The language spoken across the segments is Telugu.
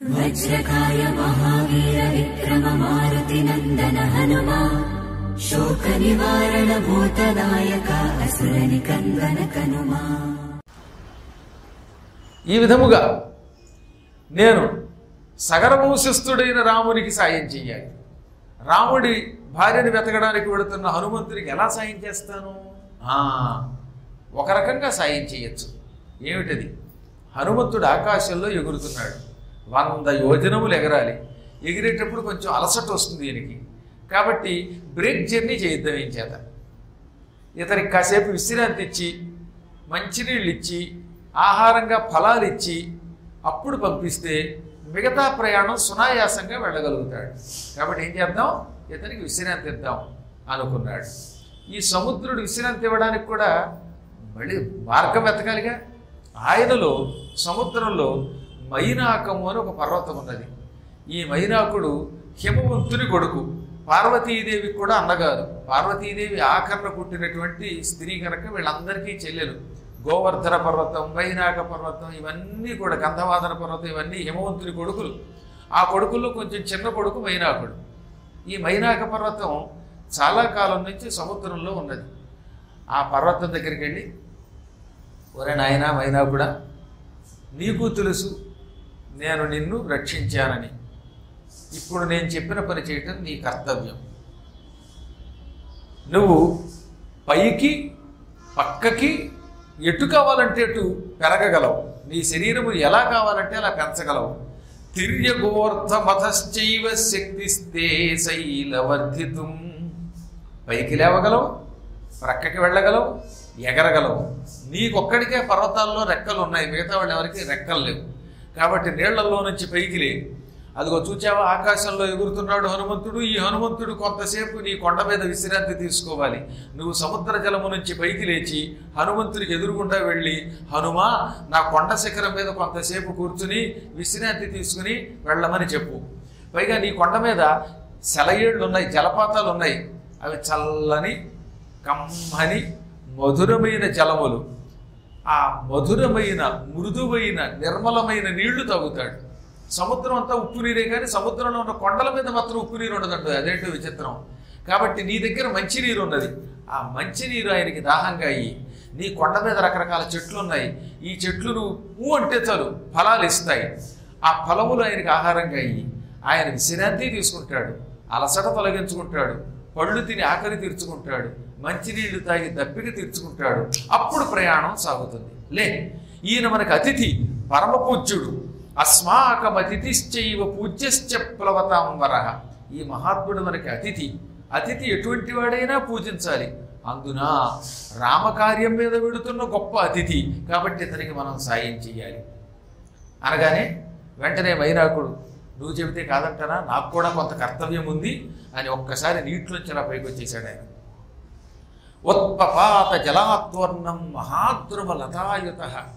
वज्रकाय महावीर विक्रम मारुतिनन्दन हनुमा शोकनिवारण भूतदायक असुरनिकन्दन कनुमा ఈ విధముగా నేను సగరవంశస్థుడైన రామునికి సాయం చెయ్యాలి రాముడి భార్యను వెతకడానికి వెళుతున్న హనుమంతునికి ఎలా సాయం చేస్తాను ఆ, ఒక రకంగా సాయం చేయొచ్చు ఏమిటది హనుమంతుడు ఆకాశంలో ఎగురుతున్నాడు వంద యోజనములు ఎగరాలి ఎగిరేటప్పుడు కొంచెం అలసట వస్తుంది ఈయనకి కాబట్టి బ్రేక్ జర్నీ చేయిద్దాం ఏం చేత ఇతనికి కాసేపు విశ్రాంతి ఇచ్చి మంచినీళ్ళు ఇచ్చి ఆహారంగా ఫలాలు ఇచ్చి అప్పుడు పంపిస్తే మిగతా ప్రయాణం సునాయాసంగా వెళ్ళగలుగుతాడు కాబట్టి ఏం చేద్దాం ఇతనికి విశ్రాంతి ఇద్దాం అనుకున్నాడు ఈ సముద్రుడు విశ్రాంతి ఇవ్వడానికి కూడా మళ్ళీ మార్గం వెతకాలిగా ఆయనలో సముద్రంలో మైనాకము అని ఒక పర్వతం ఉన్నది ఈ మైనాకుడు హిమవంతుని కొడుకు పార్వతీదేవి కూడా అన్నగారు పార్వతీదేవి ఆకరణ పుట్టినటువంటి స్త్రీ కనుక వీళ్ళందరికీ చెల్లెలు గోవర్ధన పర్వతం వైనాక పర్వతం ఇవన్నీ కూడా గంధవాదన పర్వతం ఇవన్నీ హిమవంతుని కొడుకులు ఆ కొడుకుల్లో కొంచెం చిన్న కొడుకు మైనాకుడు ఈ మైనాక పర్వతం చాలా కాలం నుంచి సముద్రంలో ఉన్నది ఆ పర్వతం దగ్గరికి వెళ్ళి ఒరే నాయనా మైనాకుడా నీకు తెలుసు నేను నిన్ను రక్షించానని ఇప్పుడు నేను చెప్పిన పని చేయటం నీ కర్తవ్యం నువ్వు పైకి పక్కకి ఎటు కావాలంటే అటు పెరగగలవు నీ శరీరము ఎలా కావాలంటే అలా పెంచగలవు తిర్యగోర్ధమథశ్చైవ శక్తిస్తే శైలవర్ధితుం పైకి లేవగలవు ప్రక్కకి వెళ్ళగలవు ఎగరగలవు నీకొక్కడికే పర్వతాల్లో రెక్కలు ఉన్నాయి మిగతా వాళ్ళు ఎవరికి రెక్కలు లేవు కాబట్టి నీళ్లలో నుంచి పైకి లే అదిగో చూచావా ఆకాశంలో ఎగురుతున్నాడు హనుమంతుడు ఈ హనుమంతుడు కొంతసేపు నీ కొండ మీద విశ్రాంతి తీసుకోవాలి నువ్వు సముద్ర జలము నుంచి పైకి లేచి హనుమంతుడికి ఎదురుగుండా వెళ్ళి హనుమా నా కొండ శిఖరం మీద కొంతసేపు కూర్చుని విశ్రాంతి తీసుకుని వెళ్ళమని చెప్పు పైగా నీ కొండ మీద సెలయేళ్ళు ఉన్నాయి జలపాతాలు ఉన్నాయి అవి చల్లని కమ్మని మధురమైన జలములు ఆ మధురమైన మృదువైన నిర్మలమైన నీళ్లు తాగుతాడు సముద్రం అంతా ఉప్పు నీరే కానీ సముద్రంలో ఉన్న కొండల మీద మాత్రం ఉప్పు నీరు ఉండదండి అదేంటో విచిత్రం కాబట్టి నీ దగ్గర మంచినీరు ఉన్నది ఆ మంచినీరు ఆయనకి దాహంగా అయ్యి నీ కొండ మీద రకరకాల చెట్లు ఉన్నాయి ఈ చెట్లు నువ్వు ఊ అంటే చాలు ఫలాలు ఇస్తాయి ఆ ఫలములు ఆయనకి ఆహారంగా అయ్యి ఆయన విశ్రాంతి తీసుకుంటాడు అలసట తొలగించుకుంటాడు పళ్ళు తిని ఆకలి తీర్చుకుంటాడు మంచినీళ్లు తాగి దప్పిక తీర్చుకుంటాడు అప్పుడు ప్రయాణం సాగుతుంది లే ఈయన మనకు అతిథి పరమ పూజ్యుడు అస్మాకం అతిథిశ్చైవ పూజ్యశ్చ ప్లవతాంబర ఈ మహాత్ముడు మనకి అతిథి అతిథి ఎటువంటి వాడైనా పూజించాలి అందున రామకార్యం మీద వెడుతున్న గొప్ప అతిథి కాబట్టి ఇతనికి మనం సాయం చేయాలి అనగానే వెంటనే మైనాకుడు నువ్వు చెబితే కాదంటానా నాకు కూడా కొంత కర్తవ్యం ఉంది అని ఒక్కసారి నీటిలోంచి అలా పైకి వచ్చేసాడు ఆయన ఉత్పపాత జలాత్వర్ణం మహాద్రుమ లతాయుత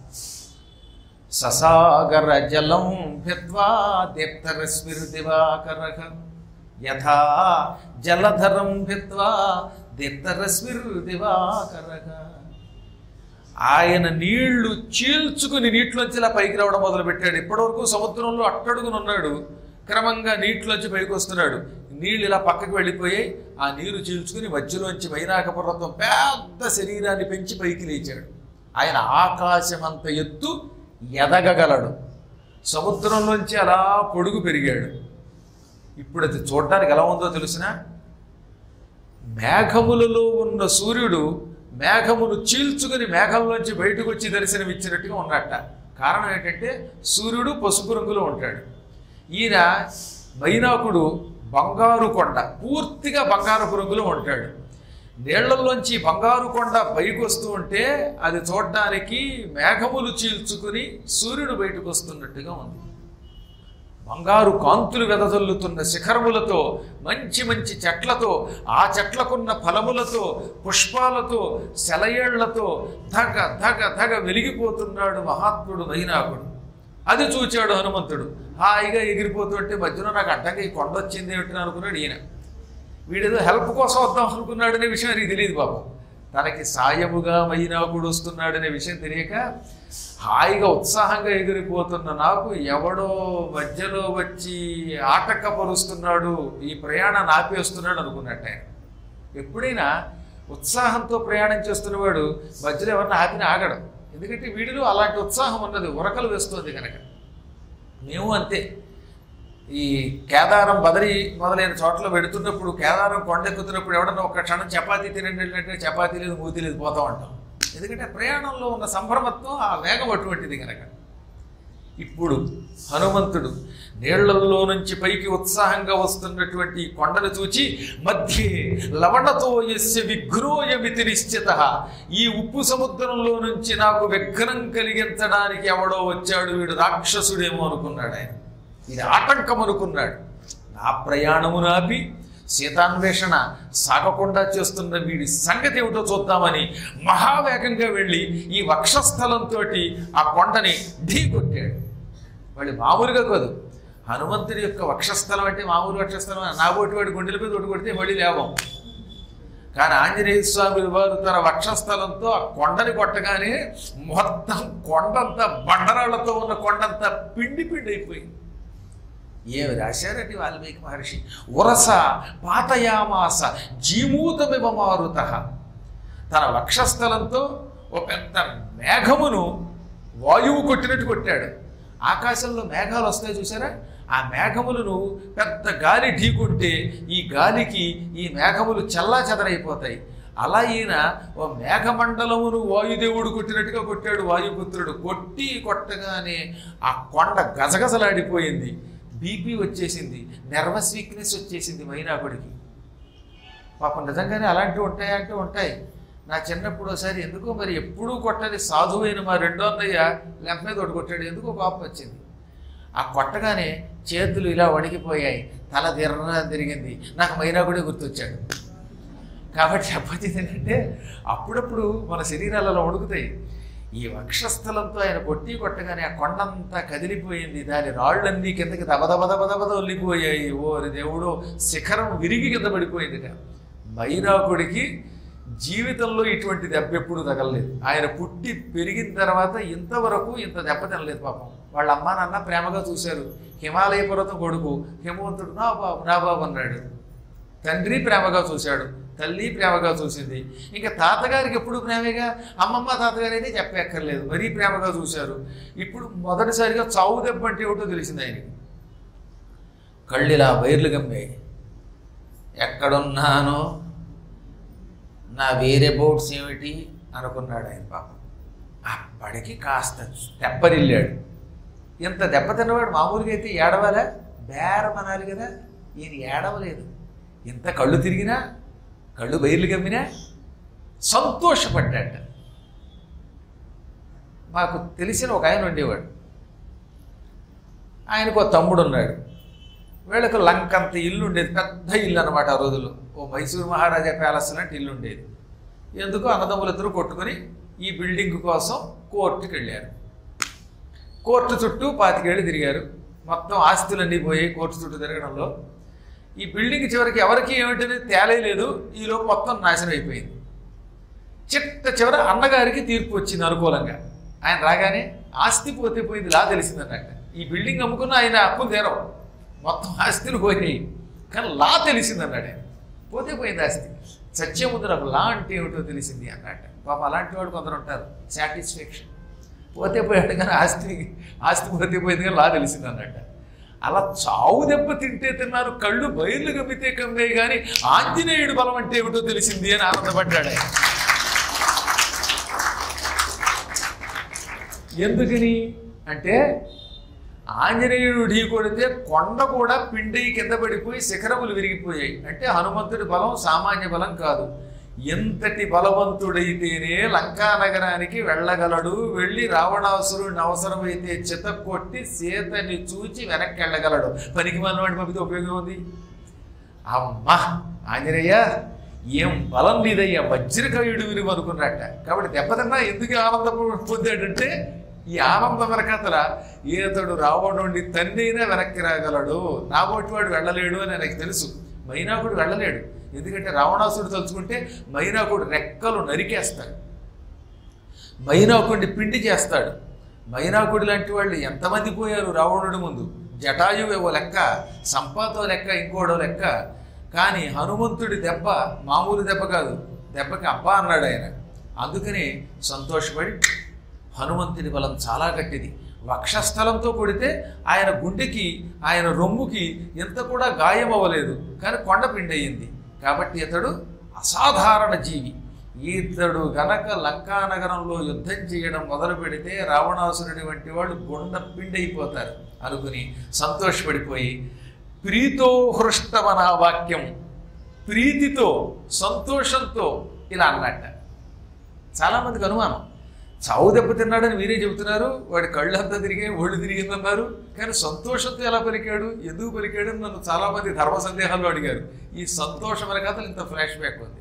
ససాగర జలం భిత్వా దీప్తరశ్మిర్దివాకర యథా జలధరం భిత్వా దీప్తరశ్మిర్దివాకర ఆయన నీళ్లు చీల్చుకుని నీటిలోంచి ఇలా పైకి రావడం మొదలుపెట్టాడు ఇప్పటివరకు సముద్రంలో అట్టడుగుని ఉన్నాడు క్రమంగా నీటిలోంచి పైకి వస్తున్నాడు నీళ్ళు ఇలా పక్కకి వెళ్ళిపోయాయి ఆ నీరు చీల్చుకుని మధ్యలోంచి వైనాక పర్వతం పెద్ద శరీరాన్ని పెంచి పైకి లేచాడు ఆయన ఆకాశమంత ఎత్తు ఎదగగలడు సముద్రంలోంచి అలా పొడుగు పెరిగాడు ఇప్పుడు అది చూడడానికి ఎలా ఉందో తెలిసిన మేఘములలో ఉన్న సూర్యుడు మేఘమును చీల్చుకుని మేఘంలోంచి బయటకు వచ్చి దర్శనమిచ్చినట్టుగా ఉన్నట్ట కారణం ఏంటంటే సూర్యుడు పసుపు రంగులో ఉంటాడు ఈయన మైనాకుడు బంగారు కొండ పూర్తిగా బంగారపు రంగులో ఉంటాడు నీళ్లలోంచి బంగారు కొండ పైకి వస్తూ ఉంటే అది చూడడానికి మేఘములు చీల్చుకుని సూర్యుడు బయటకు వస్తున్నట్టుగా ఉంది బంగారు కాంతులు వెదజల్లుతున్న శిఖరములతో మంచి మంచి చెట్లతో ఆ చెట్లకున్న ఫలములతో పుష్పాలతో సెలయేళ్లతో ధగ ధగ ధగ వెలిగిపోతున్నాడు మహాత్ముడు వైనాకుడు అది చూచాడు హనుమంతుడు హాయిగా ఎగిరిపోతుంటే మధ్యలో నాకు అడ్డంగా ఈ కొండ వచ్చింది ఏమిటి అనుకున్నాడు ఈయన వీడేదో హెల్ప్ కోసం వద్దాం అనుకున్నాడనే విషయం ఆయనకి తెలియదు పాపం తనకి సాయముగా మైనాకుడు వస్తున్నాడనే విషయం తెలియక హాయిగా ఉత్సాహంగా ఎగిరిపోతున్న నాకు ఎవడో మధ్యలో వచ్చి ఆటంకపరుస్తున్నాడు ఈ ప్రయాణాన్ని ఆపేస్తున్నాడు అనుకున్నట్టు ఆయన ఎప్పుడైనా ఉత్సాహంతో ప్రయాణం చేస్తున్నవాడు మధ్యలో ఎవరిని ఆపిన ఆగడం ఎందుకంటే వీడిలో అలాంటి ఉత్సాహం ఉన్నది ఉరకలు వేస్తుంది కనుక మేము అంతే ఈ కేదారం బదరి మొదలైన చోట్ల పెడుతున్నప్పుడు కేదారం కొండెక్కుతున్నప్పుడు ఎవడన్నా ఒక క్షణం చపాతీ తినండి అంటే చపాతీ లేదు మూతి లేదు పోతా ఉంటాం ఎందుకంటే ప్రయాణంలో ఉన్న సంభ్రమత్వం ఆ వేగం అటువంటిది కనుక ఇప్పుడు హనుమంతుడు నీళ్లలో నుంచి పైకి ఉత్సాహంగా వస్తున్నటువంటి ఈ కొండను చూచి మధ్యే లవణతో యస్య విఘ్రోయమితి నిశ్చిత ఈ ఉప్పు సముద్రంలో నుంచి నాకు విఘ్నం కలిగించడానికి ఎవడో వచ్చాడు వీడు రాక్షసుడేమో అనుకున్నాడు ఆయన ఇది ఆటంకం అనుకున్నాడు నా ప్రయాణమును ఆపి సీతాన్వేషణ సాగకుండా చేస్తున్న వీడి సంగతి ఏమిటో చూద్దామని మహావేగంగా వెళ్ళి ఈ వక్షస్థలంతో ఆ కొండని ఢీ కొట్టాడు వాడి మామూలుగా కాదు హనుమంతుడి యొక్క వక్షస్థలం అంటే మామూలు వక్షస్థలం నాబోటి వాడి గుండెల మీద ఒకటి కొడితే మళ్ళీ లేవం కానీ ఆంజనేయ స్వామి వారు తన వక్షస్థలంతో ఆ కొండని కొట్టగానే మొత్తం కొండంతా బండరాళ్లతో ఉన్న కొండంతా పిండి పిండి అయిపోయింది ఏమి రాశారండి వాల్మీకి మహర్షి ఉరస పాతయామాస జీమూతమివ మారుత తన వక్షస్థలంతో ఒక పెద్ద మేఘమును వాయువు కొట్టినట్టు కొట్టాడు ఆకాశంలో మేఘాలు వస్తాయి చూసారా ఆ మేఘములను పెద్ద గాలి ఢీకొంటే ఈ గాలికి ఈ మేఘములు చల్లా చెదరైపోతాయి అలా ఈయన ఓ మేఘమండలమును వాయుదేవుడు కొట్టినట్టుగా కొట్టాడు వాయుపుత్రుడు కొట్టి కొట్టగానే ఆ కొండ గజగజలాడిపోయింది బీపీ వచ్చేసింది నర్వస్ వీక్నెస్ వచ్చేసింది మైనాకుడికి పాపం నిజంగానే అలాంటివి ఉంటాయా అంటే ఉంటాయి నా చిన్నప్పుడు ఒకసారి ఎందుకో మరి ఎప్పుడూ కొట్టని సాధువైన మా రెండో అన్నయ్య లెంప మీద ఒకటి కొట్టాడు ఎందుకో కోపం వచ్చింది ఆ కొట్టగానే చేతులు ఇలా వణికిపోయాయి తల తిరగ తిరిగింది నాకు మైనాకుడే గుర్తొచ్చాడు కాబట్టి చెప్పొచ్చింది ఏంటంటే అప్పుడప్పుడు మన శరీరాలలో వణుకుతాయి ఈ వక్షస్థలంతో ఆయన కొట్టి కొట్టగానే ఆ కొండంతా కదిలిపోయింది దాని రాళ్ళన్నీ కిందకి దబదబ దబదబద ఒల్లిపోయాయి ఓరి దేవుడు శిఖరం విరిగి కింద పడిపోయిందిట మైనాకుడికి జీవితంలో ఇటువంటి దెబ్బ ఎప్పుడు తగలలేదు ఆయన పుట్టి పెరిగిన తర్వాత ఇంతవరకు ఇంత దెబ్బ తినలేదు పాపం వాళ్ళ అమ్మా నాన్న ప్రేమగా చూశారు హిమాలయ పర్వతం కొడుకు హిమవంతుడు నా బాబు నా బాబు అన్నాడు తండ్రి ప్రేమగా చూశాడు తల్లి ప్రేమగా చూసింది ఇంకా తాతగారికి ఎప్పుడు ప్రేమగా అమ్మమ్మ తాతగారు అయితే చెప్పక్కర్లేదు మరీ ప్రేమగా చూశారు ఇప్పుడు మొదటిసారిగా చావు దెబ్బ అంటే ఏమిటో తెలిసింది ఆయనకి కళ్ళు ఇలా వైర్లు గమ్మాయి ఎక్కడున్నానో నా వేరే బోట్స్ ఏమిటి అనుకున్నాడు ఆయన పాపం అప్పటికి కాస్త దెబ్బరిల్లాడు ఇంత దెబ్బ తిన్నవాడు మామూలుగా అయితే ఏడవాలా బేరం అనాలి కదా ఈయన ఏడవలేదు ఇంత కళ్ళు తిరిగినా కళ్ళు బయర్లు గమ్మినా సంతోషపడ్డాట మాకు తెలిసిన ఒక ఆయన ఉండేవాడు ఆయనకు ఒక తమ్ముడు ఉన్నాడు వీళ్ళకు లంకంత ఇల్లు ఉండేది పెద్ద ఇల్లు అనమాట ఆ రోజుల్లో ఓ మైసూరు మహారాజా ప్యాలెస్ లాంటి ఇల్లు ఉండేది ఎందుకో అన్నదమ్ములిద్దరూ కొట్టుకొని ఈ బిల్డింగ్ కోసం కోర్టుకి వెళ్ళారు కోర్టు చుట్టూ పాతికేళ్ళు తిరిగారు మొత్తం ఆస్తులన్నీ పోయి కోర్టు చుట్టూ తిరగడంలో ఈ బిల్డింగ్ చివరికి ఎవరికి ఏమిటనేది తేలేదు ఈలోపు మొత్తం నాశనం అయిపోయింది చిట్ట చివర అన్నగారికి తీర్పు వచ్చింది అనుకూలంగా ఆయన రాగానే ఆస్తి పోతే పోయింది లా తెలిసిందన్నట్ట ఈ బిల్డింగ్ అమ్ముకున్న ఆయన అప్పులు తీరవు మొత్తం ఆస్తులు పోయినాయి కానీ లా తెలిసిందన్నాడు ఆయన పోతే పోయింది ఆస్తి సత్యం ముందు నాకు లా అంటే ఏమిటో తెలిసింది అన్నట్ట పాప అలాంటి వాడు కొందరు ఉంటారు సాటిస్ఫాక్షన్ పోతే పోయాడు కానీ ఆస్తి ఆస్తి పోతే పోయింది కానీ లా తెలిసింది అన్నట్ట అలా చావు దెబ్బ తింటే తిన్నారు కళ్ళు బయర్లు గమ్మితే కమ్మే కానీ ఆంజనేయుడు బలం అంటే ఏమిటో తెలిసింది అని ఆనందపడ్డాడు ఆయన ఎందుకని అంటే ఆంజనేయుడు ఢీ కొడితే కొండ కూడా పిండి కింద పడిపోయి శిఖరములు విరిగిపోయాయి అంటే హనుమంతుడి బలం సామాన్య బలం కాదు ఎంతటి బలవంతుడైతేనే లంకా నగరానికి వెళ్ళగలడు వెళ్ళి రావణాసురుడిని అవసరమైతే చితక్కొట్టి సీతని చూచి వెనక్కి వెళ్ళగలడు పనికి మనవాడి పంపితే ఉపయోగం ఉంది అమ్మా ఆంజనేయ ఏం బలం నీదయ్యా వజ్రకయుడు విలువ అనుకున్నట్ట కాబట్టి దెబ్బతిన్నా ఎందుకు ఆనందం పొందాడంటే ఈ ఆనందం వెనకతల ఈతడు రావణుండి తన్నైనా వెనక్కి రాగలడు నాబోటి వాడు వెళ్ళలేడు అని నాకు తెలుసు మైనాకుడు వెళ్ళలేడు ఎందుకంటే రావణాసుడు తలుచుకుంటే మైనాకుడు రెక్కలు నరికేస్తాడు మైనాకుడిని పిండి చేస్తాడు మైనాకుడి లాంటి వాళ్ళు ఎంతమంది పోయారు రావణుడి ముందు జటాయువు ఓ లెక్క సంపాతో లెక్క ఇంకోడో లెక్క కానీ హనుమంతుడి దెబ్బ మామూలు దెబ్బ కాదు దెబ్బకి అబ్బా అన్నాడు ఆయన అందుకని సంతోషపడి హనుమంతుని బలం చాలా గట్టిది వక్షస్థలంతో కొడితే ఆయన గుండెకి ఆయన రొమ్ముకి ఎంత కూడా గాయం అవ్వలేదు కానీ కొండ పిండి అయింది కాబట్టి ఇతడు అసాధారణ జీవి ఇతడు గనక లంకా నగరంలో యుద్ధం చేయడం మొదలు పెడితే రావణాసురుడి వంటి వాళ్ళు గుండ పిండి అయిపోతారు అనుకుని సంతోషపడిపోయి ప్రీతో హృష్టమన వాక్యం ప్రీతితో సంతోషంతో ఇలా అన్నట్ట చాలామందికి అనుమానం చావు దెబ్బ తిన్నాడని మీరే చెబుతున్నారు వాడి కళ్ళు అంతా తిరిగాయి ఒళ్ళు తిరిగిందన్నారు కానీ సంతోషంతో ఎలా పలికాడు ఎందుకు పలికాడు అని నన్ను చాలామంది ధర్మ సందేహాలు అడిగారు ఈ సంతోషం అనే కథలు ఇంత ఫ్లాష్ బ్యాక్ ఉంది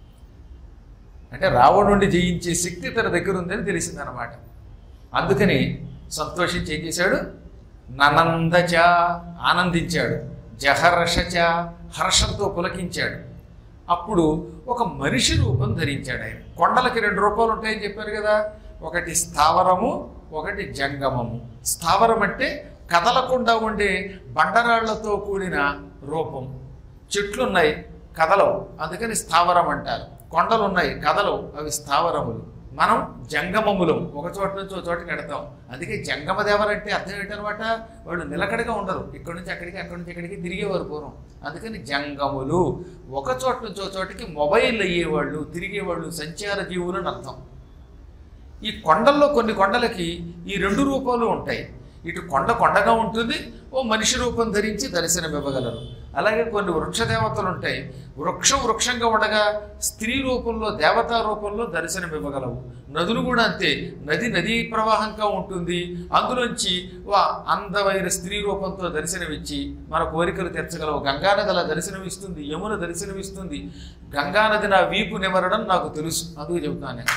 అంటే రావణుండి జయించే శక్తి తన దగ్గర ఉందని తెలిసిందనమాట అందుకని సంతోషించి ఏం చేశాడు ననందచ ఆనందించాడు జహర్షచ హర్షంతో పులకించాడు అప్పుడు ఒక మనిషి రూపం ధరించాడు ఆయన కొండలకి రెండు రూపాలు ఉంటాయని చెప్పారు కదా ఒకటి స్థావరము ఒకటి జంగమము స్థావరం అంటే కదలకుండా ఉండే బండరాళ్లతో కూడిన రూపం చెట్లున్నాయి కదలవు అందుకని స్థావరం అంటారు కొండలు ఉన్నాయి కదలవు అవి స్థావరములు మనం జంగమములం ఒక చోట నుంచి ఒక చోటకి ఎడతాం అందుకే జంగమ దేవరంటే అర్థం ఏంటనమాట వాళ్ళు నిలకడగా ఉండరు ఇక్కడి నుంచి అక్కడికి అక్కడి నుంచి ఇక్కడికి తిరిగేవారు పూర్వం అందుకని జంగములు ఒక చోట నుంచి ఒక చోటకి మొబైల్ అయ్యేవాళ్ళు తిరిగేవాళ్ళు సంచార జీవులు అని అర్థం ఈ కొండల్లో కొన్ని కొండలకి ఈ రెండు రూపాలు ఉంటాయి ఇటు కొండ కొండగా ఉంటుంది ఓ మనిషి రూపం ధరించి దర్శనమివ్వగలరు అలాగే కొన్ని వృక్ష దేవతలు ఉంటాయి వృక్షం వృక్షంగా ఉండగా స్త్రీ రూపంలో దేవతా రూపంలో దర్శనమివ్వగలవు నదులు కూడా అంతే నది నదీ ప్రవాహంగా ఉంటుంది అందులోంచి వా అందమైన స్త్రీ రూపంతో దర్శనమిచ్చి మన కోరికలు తీర్చగలవు గంగానది అలా దర్శనమిస్తుంది యమున దర్శనమిస్తుంది గంగానది నా వీపు నిమరడం నాకు తెలుసు అందుకు చెబుతాను నేను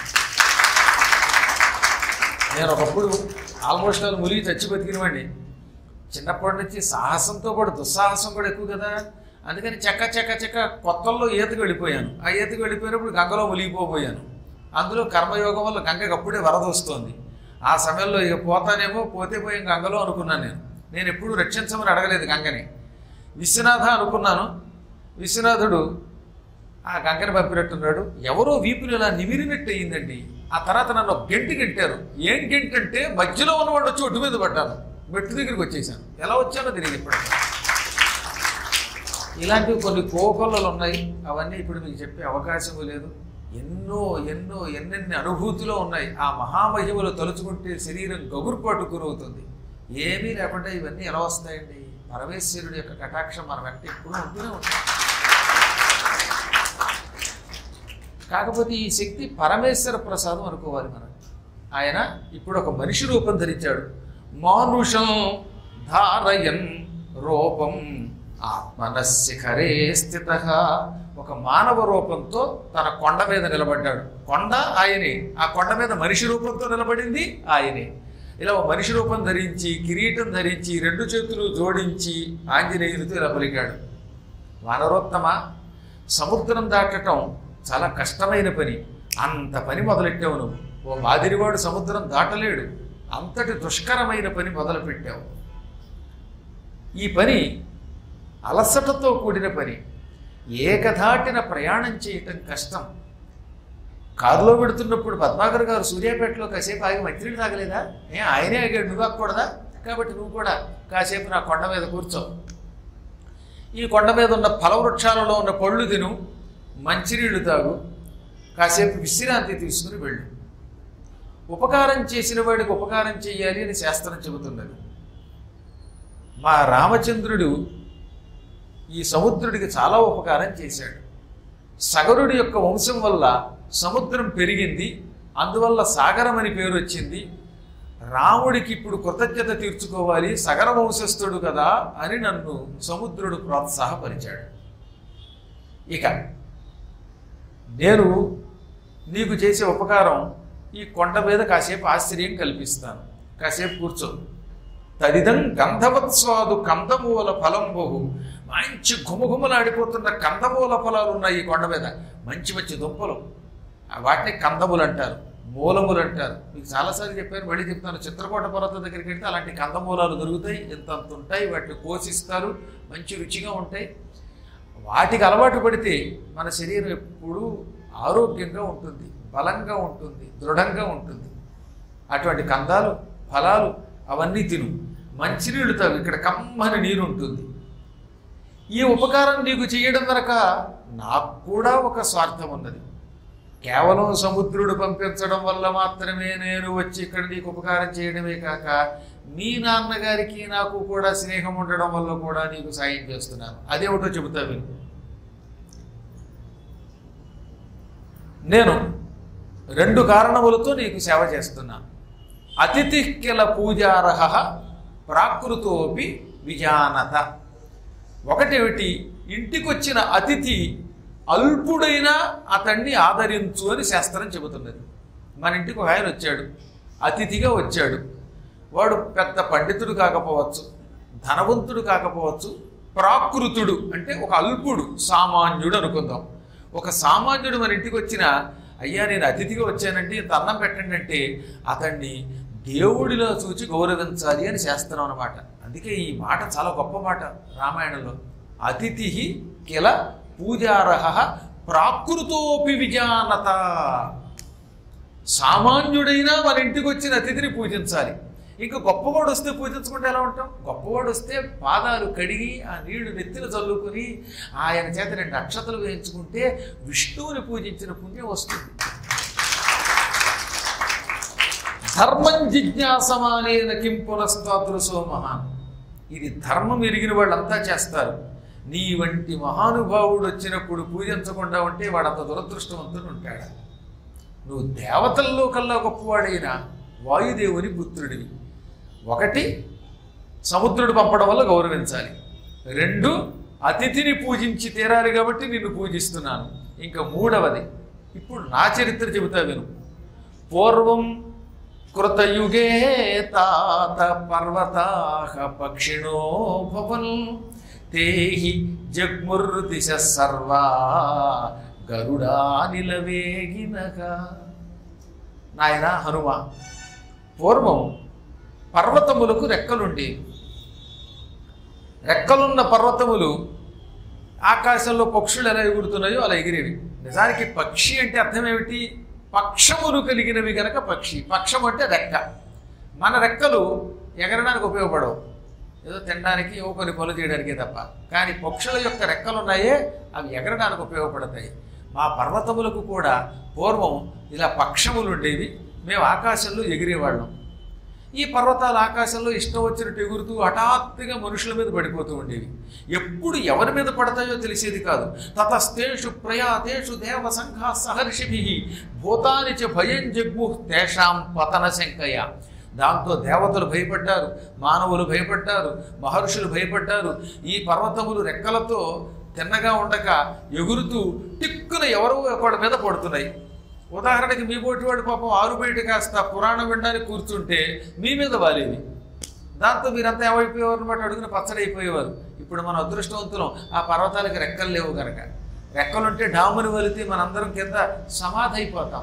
నేను ఒకప్పుడు ఆల్మోస్ట్ వాళ్ళు ములిగి చచ్చి బతికినవాడిని చిన్నప్పటి నుంచి సాహసంతో కూడా దుస్సాహసం కూడా ఎక్కువ కదా అందుకని చెక్క చెక్క చెక్క కొత్తల్లో ఈతకు వెళ్ళిపోయాను ఆ ఈతకు వెళ్ళిపోయినప్పుడు గంగలో మునిగిపోబోయాను అందులో కర్మయోగం వల్ల గంగకి అప్పుడే వరద వస్తోంది ఆ సమయంలో ఇక పోతానేమో పోతే పోయి గంగలో అనుకున్నాను నేను నేను ఎప్పుడు రక్షించమని అడగలేదు గంగని విశ్వనాథ అనుకున్నాను విశ్వనాథుడు ఆ గంగని పంపినట్టున్నాడు ఎవరో వీపులు ఇలా నిమిరినట్టు అయ్యిందండి ఆ తర్వాత నన్ను ఒక గంటి గంటారు ఏం గంటి అంటే మధ్యలో ఉన్నవాడు వచ్చి ఒడ్డు మీద పడ్డాను మెట్టు దగ్గరికి వచ్చేసాను ఎలా వచ్చానో తెలియదు ఇప్పుడు ఇలాంటివి కొన్ని కోకొల్లలు ఉన్నాయి అవన్నీ ఇప్పుడు మీకు చెప్పే అవకాశం లేదు ఎన్నో ఎన్నో ఎన్నెన్ని అనుభూతిలో ఉన్నాయి ఆ మహామహిమలు తలుచుకుంటే శరీరం గగురుపాటు గురవుతుంది ఏమీ లేకుండా ఇవన్నీ ఎలా వస్తాయండి పరమేశ్వరుడి యొక్క కటాక్షం మన వెంట ఎప్పుడూ ఉంటూనే ఉంటుంది కాకపోతే ఈ శక్తి పరమేశ్వర ప్రసాదం అనుకోవాలి మనం ఆయన ఇప్పుడు ఒక మనిషి రూపం ధరించాడు మానుషం ధారయన్ రూపం ఆత్మనశిఖరే స్థిత ఒక మానవ రూపంతో తన కొండ మీద నిలబడ్డాడు కొండ ఆయనే ఆ కొండ మీద మనిషి రూపంతో నిలబడింది ఆయనే ఇలా ఒక మనిషి రూపం ధరించి కిరీటం ధరించి రెండు చేతులు జోడించి ఆంజనేయునితో ఇలా పలికాడు వానరోత్తమ సముద్రం దాటటం చాలా కష్టమైన పని అంత పని మొదలెట్టావు నువ్వు ఓ మాదిరివాడు సముద్రం దాటలేడు అంతటి దుష్కరమైన పని మొదలుపెట్టావు ఈ పని అలసటతో కూడిన పని ఏకధాటిన ప్రయాణం చేయటం కష్టం కారులో పెడుతున్నప్పుడు పద్మాకర్ గారు సూర్యాపేటలో కాసేపు ఆగి మంచినీళ్ళు తాగలేదా ఏ ఆయనే ఆగాడు నువ్వు ఆగకూడదా కాబట్టి నువ్వు కూడా కాసేపు నా కొండ మీద కూర్చో ఈ కొండ మీద ఉన్న ఫలవృక్షాలలో ఉన్న పళ్ళు తిను మంచినీళ్లు తాగు కాసేపు విశ్రాంతి తీసుకుని వెళ్ళు ఉపకారం చేసిన వాడికి ఉపకారం చేయాలి అని శాస్త్రం చెబుతున్నది మా రామచంద్రుడు ఈ సముద్రుడికి చాలా ఉపకారం చేశాడు సగరుడి యొక్క వంశం వల్ల సముద్రం పెరిగింది అందువల్ల సాగరం అని పేరు వచ్చింది రాముడికి ఇప్పుడు కృతజ్ఞత తీర్చుకోవాలి సగర వంశస్థుడు కదా అని నన్ను సముద్రుడు ప్రోత్సాహపరిచాడు ఇక నేను నీకు చేసే ఉపకారం ఈ కొండ మీద కాసేపు ఆశ్చర్యం కల్పిస్తాను కాసేపు కూర్చో తదిదం గంధవత్స్వాదు కందమూల ఫలం బహు మంచి ఘుమఘుమలాడిపోతున్న కందమూల ఫలాలు ఉన్నాయి ఈ కొండ మీద మంచి మంచి దుంపలు ఆ వాటిని కందములు అంటారు మూలములు అంటారు మీకు చాలాసార్లు చెప్పాను మళ్ళీ చెప్తాను చిత్రకోట పర్వతం దగ్గరికి వెళ్తే అలాంటి కందమూలాలు దొరుకుతాయి ఎంత అంత ఉంటాయి వాటిని కోసిస్తారు మంచి రుచిగా ఉంటాయి వాటికి అలవాటు పడితే మన శరీరం ఎప్పుడూ ఆరోగ్యంగా ఉంటుంది బలంగా ఉంటుంది దృఢంగా ఉంటుంది అటువంటి కందాలు ఫలాలు అవన్నీ తిను మంచినీళ్ళు తాగు ఇక్కడ కమ్మని నీరు ఉంటుంది ఈ ఉపకారం నీకు చేయడం వరక నాకు కూడా ఒక స్వార్థం ఉన్నది కేవలం సముద్రుడు పంపించడం వల్ల మాత్రమే నేను వచ్చి ఇక్కడ నీకు ఉపకారం చేయడమే కాక మీ నాన్నగారికి నాకు కూడా స్నేహం ఉండడం వల్ల కూడా నీకు సాయం చేస్తున్నాను అదేమిటో చెబుతా విను నేను రెండు కారణములతో నీకు సేవ చేస్తున్నాను అతిథి కిల పూజారహ ప్రాకృతోపి విజానత ఒకటేమిటి ఇంటికొచ్చిన అతిథి అల్పుడైనా అతన్ని ఆదరించు అని శాస్త్రం చెబుతున్నది మన ఇంటికి ఒక ఆయన వచ్చాడు అతిథిగా వచ్చాడు వాడు పెద్ద పండితుడు కాకపోవచ్చు ధనవంతుడు కాకపోవచ్చు ప్రాకృతుడు అంటే ఒక అల్పుడు సామాన్యుడు అనుకుందాం ఒక సామాన్యుడు మన ఇంటికి వచ్చిన అయ్యా నేను అతిథిగా వచ్చానంటే ఇంత అన్నం పెట్టండి అంటే అతన్ని దేవుడిలో చూచి గౌరవించాలి అని శాస్త్రం అన్నమాట అందుకే ఈ మాట చాలా గొప్ప మాట రామాయణంలో అతిథి కిల పూజారహ ప్రాకృతోపి విజానత సామాన్యుడైనా మన ఇంటికి వచ్చిన అతిథిని పూజించాలి ఇంకా గొప్పవాడు వస్తే పూజించకుండా ఎలా ఉంటాం గొప్పవాడు వస్తే పాదాలు కడిగి ఆ నీళ్లు నెత్తిన చల్లుకుని ఆయన చేత రెండు అక్షతలు వేయించుకుంటే విష్ణువుని పూజించిన పుణ్యం వస్తుంది ధర్మం జిజ్ఞాసమానేన కిం పునస్తాదృశో మహాన్ ఇది ధర్మం ఎరిగిన వాళ్ళంతా చేస్తారు నీ వంటి మహానుభావుడు వచ్చినప్పుడు పూజించకుండా ఉంటే వాడంత దురదృష్టవంతుడు ఉంటాడు నువ్వు దేవతల్లో కల్లా గొప్పవాడైన వాయుదేవుని పుత్రుడివి ఒకటి సముద్రుడు పంపడం వల్ల గౌరవించాలి రెండు అతిథిని పూజించి తీరాలి కాబట్టి నిన్ను పూజిస్తున్నాను ఇంకా మూడవది ఇప్పుడు నా చరిత్ర చెబుతా విను పూర్వం కృతయుగే తాత పర్వతాహ పక్షిణో భవన్ తేహి జగ్ముర్దిశ సర్వా గరుడా నిలవేగినగా నాయన హనుమ పూర్వం పర్వతములకు రెక్కలుండేవి రెక్కలున్న పర్వతములు ఆకాశంలో పక్షులు ఎలా ఎగురుతున్నాయో అలా ఎగిరేవి నిజానికి పక్షి అంటే అర్థం ఏమిటి పక్షములు కలిగినవి గనక పక్షి పక్షం అంటే రెక్క మన రెక్కలు ఎగరడానికి ఉపయోగపడవు ఏదో తినడానికి ఏవో కొన్ని పనులు చేయడానికే తప్ప కానీ పక్షుల యొక్క రెక్కలు ఉన్నాయే అవి ఎగరడానికి ఉపయోగపడతాయి మా పర్వతములకు కూడా పూర్వం ఇలా పక్షములు ఉండేవి మేము ఆకాశంలో ఎగిరేవాళ్ళం ఈ పర్వతాలు ఆకాశంలో ఇష్టం వచ్చినట్టు ఎగురుతూ హఠాత్తుగా మనుషుల మీద పడిపోతూ ఉండేవి ఎప్పుడు ఎవరి మీద పడతాయో తెలిసేది కాదు తతస్తేషు ప్రయాతేషు దేవ సంఘ సహర్షిభి భూతాని చ భయం జగ్ము తేషాం పతన శంకయ దాంతో దేవతలు భయపడ్డారు మానవులు భయపడ్డారు మహర్షులు భయపడ్డారు ఈ పర్వతములు రెక్కలతో తిన్నగా ఉండక ఎగురుతూ టిక్కున ఎవరో ఒకళ్ళ మీద పడుతున్నాయి ఉదాహరణకి మీ పోటీ వాడు పాపం ఆరు బయట కాస్త పురాణం వినడానికి కూర్చుంటే మీ మీద వాలేవి దాంతో మీరంతా ఏమైపోయేవారు అనమాట అడుగున పచ్చడైపోయేవారు ఇప్పుడు మన అదృష్టవంతులం ఆ పర్వతాలకి రెక్కలు లేవు కనుక రెక్కలుంటే డాముని వలితే మనందరం కింద సమాధి అయిపోతాం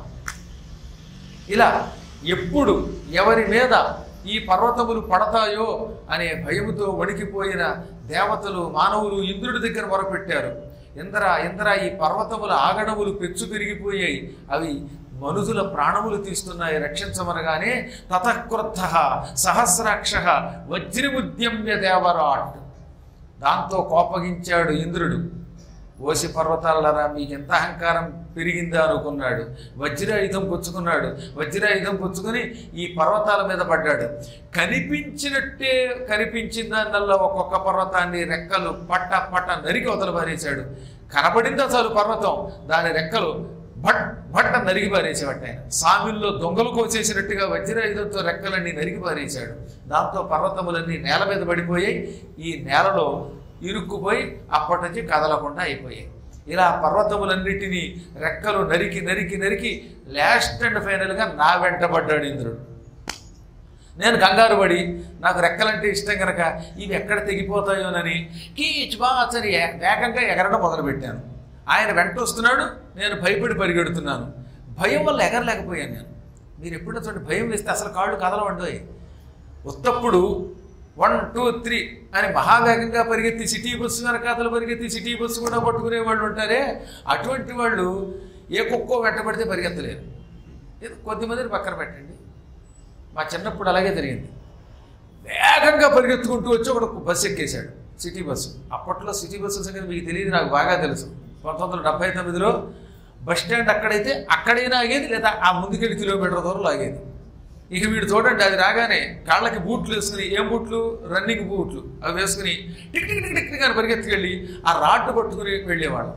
ఇలా ఎప్పుడు ఎవరి మీద ఈ పర్వతములు పడతాయో అనే భయముతో వణికిపోయిన దేవతలు మానవులు ఇంద్రుడి దగ్గర మొరపెట్టారు ఇంద్ర ఇంద్ర ఈ పర్వతముల ఆగడములు పెచ్చు పెరిగిపోయాయి అవి మనుషుల ప్రాణములు తీస్తున్నాయి రక్షించమనగానే తతక్రుద్ధ సహస్రాక్ష వజ్రముద్యమ్య దేవరాట్ దాంతో కోపగించాడు ఇంద్రుడు ఓసి పర్వతాలరా మీకు ఎంత అహంకారం పెరిగిందా అనుకున్నాడు వజ్రాయుధం పుచ్చుకున్నాడు వజ్రాయుధం పుచ్చుకొని ఈ పర్వతాల మీద పడ్డాడు కనిపించినట్టే కనిపించిన దానివల్ల ఒక్కొక్క పర్వతాన్ని రెక్కలు పట్ట పట్ట నరికి అవతల పారేశాడు కనబడిందా చాలు పర్వతం దాని రెక్కలు భట్ భట్ట నరికి పారేసేవాట ఆయన సామిల్లో దొంగలు కోసేసినట్టుగా వజ్రాయుధంతో రెక్కలన్నీ నరికి పారేశాడు దాంతో పర్వతములన్నీ నేల మీద పడిపోయాయి ఈ నేలలో ఇరుక్కుపోయి అప్పటి నుంచి కదలకుండా అయిపోయాయి ఇలా పర్వతములన్నిటినీ రెక్కలు నరికి నరికి నరికి లాస్ట్ అండ్ ఫైనల్గా నా వెంటబడ్డాడు ఇంద్రుడు నేను కంగారు పడి నాకు రెక్కలంటే ఇష్టం కనుక ఇవి ఎక్కడ తెగిపోతాయోనని కీచ్ బాచ్ అని ఏ- వేగంగా ఎగరడం మొదలుపెట్టాను ఆయన వెంట వస్తున్నాడు నేను భయపడి పరిగెడుతున్నాను భయం వల్ల ఎగరలేకపోయాను నేను మీరు ఎప్పుడో చూడండి భయం వేస్తే అసలు కాళ్ళు కదలవండోయ్ ఉత్తప్పుడు వన్ టూ త్రీ అని మహావేగంగా పరిగెత్తి సిటీ బస్సు వెనకాతలు పరిగెత్తి సిటీ బస్సు కూడా పట్టుకునే వాళ్ళు ఉంటారే అటువంటి వాళ్ళు ఏ కుక్కో వెంటబడితే పరిగెత్తలేరు ఏదో కొద్దిమందిని పక్కన పెట్టండి మా చిన్నప్పుడు అలాగే జరిగింది వేగంగా పరిగెత్తుకుంటూ వచ్చి ఒకడు బస్సు ఎక్కేశాడు సిటీ బస్సు అప్పట్లో సిటీ బస్సు సంగతి మీకు తెలియదు నాకు బాగా తెలుసు పంతొమ్మిది వందల డెబ్బై తొమ్మిదిలో బస్ స్టాండ్ అక్కడైతే అక్కడైనా ఆగేది లేదా ఆ ముందుకెళ్ళి కిలోమీటర్ దూరం ఆగేది ఇక వీడు చూడండి అది రాగానే కాళ్ళకి బూట్లు వేసుకుని ఏం బూట్లు రన్నింగ్ బూట్లు అవి వేసుకుని tick tick tick tick tick అని పరిగెత్తుకెళ్ళి ఆ రాడ్డు పట్టుకుని వెళ్ళేవాళ్ళం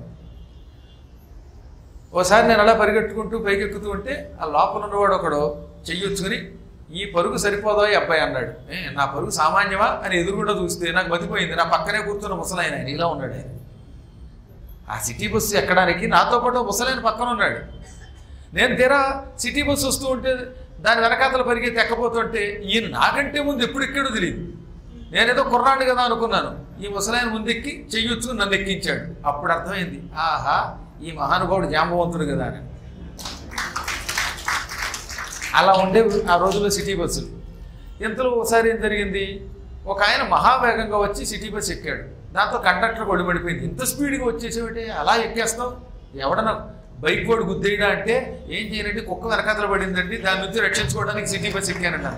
ఓసారి నేను అలా పరిగెట్టుకుంటూ పైకెక్కుతూ ఉంటే ఆ లోపల ఉన్నవాడు ఒకడు చెయ్యొచ్చుకుని ఈ పరుగు సరిపోదా ఈ అబ్బాయి అన్నాడు "ఏ, నా పరుగు సామాన్యమా అని ఎదురుగుండా చూస్తే నాకు మతిపోయింది నా పక్కనే కూర్చున్న ముసలాయన ఆయన ఇలా ఉన్నాడు ఆయన ఆ సిటీ బస్సు ఎక్కడానికి నాతో పాటు ముసలాయన పక్కన ఉన్నాడు నేను తీరా సిటీ బస్సు వస్తూ ఉంటే దాని వెనకాతల పరిగెత్తి ఎక్కబోతుంటే ఈయన నాకంటే ముందు ఎప్పుడు ఎక్కాడో తెలియదు నేనేదో కుర్రాడు కదా అనుకున్నాను ఈ ముసలాయన ముందెక్కి చెయ్యొచ్చు నన్ను ఎక్కించాడు అప్పుడు అర్థమైంది ఆహా ఈ మహానుభావుడు జాంబవంతుడు కదా అని అలా ఉండే ఆ రోజుల్లో సిటీ బస్సులు ఇంతలో ఒకసారి ఏం జరిగింది ఒక ఆయన మహావేగంగా వచ్చి సిటీ బస్ ఎక్కాడు దాంతో కండక్టర్ ఒళ్ళు పడిపోయింది ఇంత స్పీడ్గా వచ్చేసేమిటి అలా ఎక్కేస్తాం ఎవడన్నా బైక్ కూడా గుద్దేయడా అంటే ఏం చేయనంటే కుక్క వెనకాతలు పడిందండి దాని నుంచి రక్షించుకోవడానికి సిటీ బస్ ఎక్కానంట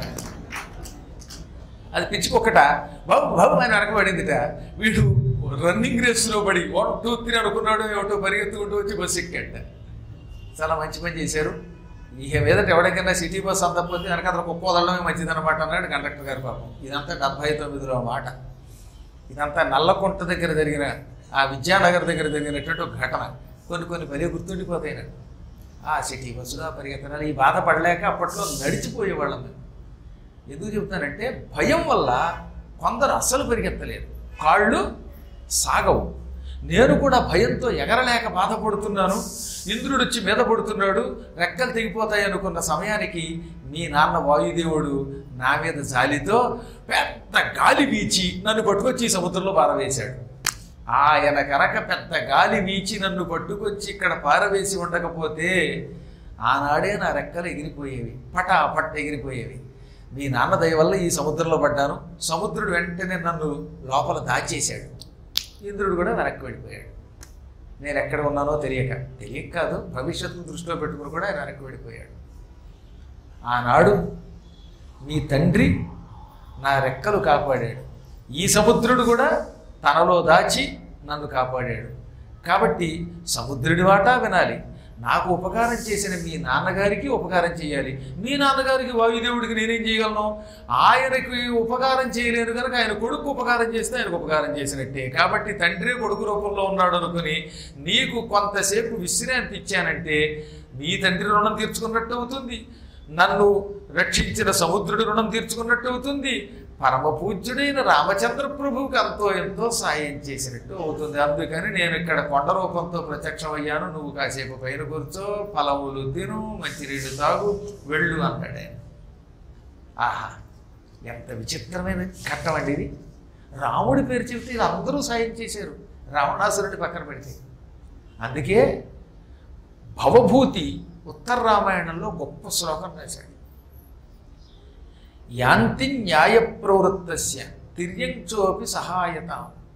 అది పిచ్చి కుక్కట బాబు బాబు ఆయన వెనకబడిందిట వీడు రన్నింగ్ రేస్లో పడి వన్ టూ త్రీ అనుకున్నాడు ఏమిటో పరిగెత్తుకుంటూ వచ్చి బస్సు ఎక్కాట చాలా మంచి పని చేశారు ఇక మీదట ఎవరికైనా సిటీ బస్ అందకపోతే వెనకాతల కుక్క వదలడమే మంచిదన్నమాట అన్నాడు కండక్టర్ గారు పాపం ఇదంతా డెబ్బై తొమ్మిదిలో మాట ఇదంతా నల్లకుంట దగ్గర జరిగిన ఆ విద్యానగర్ దగ్గర జరిగినటువంటి ఒక ఘటన కొన్ని కొన్ని పదే గుర్తుండిపోతాయి నాకు ఆ సిటీ బస్సులో పరిగెత్తనాలు ఈ బాధ పడలేక అప్పట్లో నడిచిపోయేవాళ్ళం మేము ఎందుకు చెప్తానంటే భయం వల్ల కొందరు అస్సలు పరిగెత్తలేరు కాళ్ళు సాగవు నేను కూడా భయంతో ఎగరలేక బాధపడుతున్నాను ఇంద్రుడు వచ్చి మీద పడుతున్నాడు రెక్కలు తెగిపోతాయి అనుకున్న సమయానికి మీ నాన్న వాయుదేవుడు నా మీద జాలితో పెద్ద గాలి వీచి నన్ను పట్టుకొచ్చి ఈ సముద్రంలో పారవేశాడు ఆయన కనుక పెద్ద గాలి వీచి నన్ను పట్టుకొచ్చి ఇక్కడ పారవేసి ఉండకపోతే ఆనాడే నా రెక్కలు ఎగిరిపోయేవి పటా పట్ట ఎగిరిపోయేవి మీ నాన్న దయ వల్ల ఈ సముద్రంలో పడ్డాను సముద్రుడు వెంటనే నన్ను లోపల దాచేశాడు ఇంద్రుడు కూడా వెనక్కి వెళ్ళిపోయాడు నేను ఎక్కడ ఉన్నానో తెలియక తెలియక కాదు భవిష్యత్తును దృష్టిలో పెట్టుకుని కూడా ఆయన వెనక్కి వెళ్ళిపోయాడు ఆనాడు మీ తండ్రి నా రెక్కలు కాపాడాడు ఈ సముద్రుడు కూడా తనలో దాచి నన్ను కాపాడాడు కాబట్టి సముద్రుడి వాటా వినాలి నాకు ఉపకారం చేసిన మీ నాన్నగారికి ఉపకారం చేయాలి మీ నాన్నగారికి వాయుదేవుడికి నేనేం చేయగలను ఆయనకి ఉపకారం చేయలేను కనుక ఆయన కొడుకు ఉపకారం చేస్తే ఆయనకు ఉపకారం చేసినట్టే కాబట్టి తండ్రి కొడుకు రూపంలో ఉన్నాడు అనుకుని నీకు కొంతసేపు విశ్రాంతి ఇచ్చానంటే నీ తండ్రి రుణం తీర్చుకున్నట్టు అవుతుంది నన్ను రక్షించిన సముద్రుడి రుణం తీర్చుకున్నట్టు అవుతుంది పరమ పూజ్యుడైన రామచంద్ర ప్రభువుకి అంతో ఎంతో సాయం చేసినట్టు అవుతుంది అందుకని నేను ఇక్కడ కొండ రూపంతో ప్రత్యక్షమయ్యాను నువ్వు కాసేపు పైన కూర్చో ఫలములు తిను మంచినీళ్ళు తాగు వెళ్ళు అన్నాడు ఆయన ఆహా ఎంత విచిత్రమైన ఘట్టం అండి ఇది రాముడి పేరు చెప్తే ఇది అందరూ సాయం చేశారు రావణాసురుడి పక్కన పెడితే అందుకే భవభూతి ఉత్తర రామాయణంలో గొప్ప శ్లోకం రాశాడు యాంతి న్యాయ ప్రవృత్తస్య తిర్యంచోపి సహాయత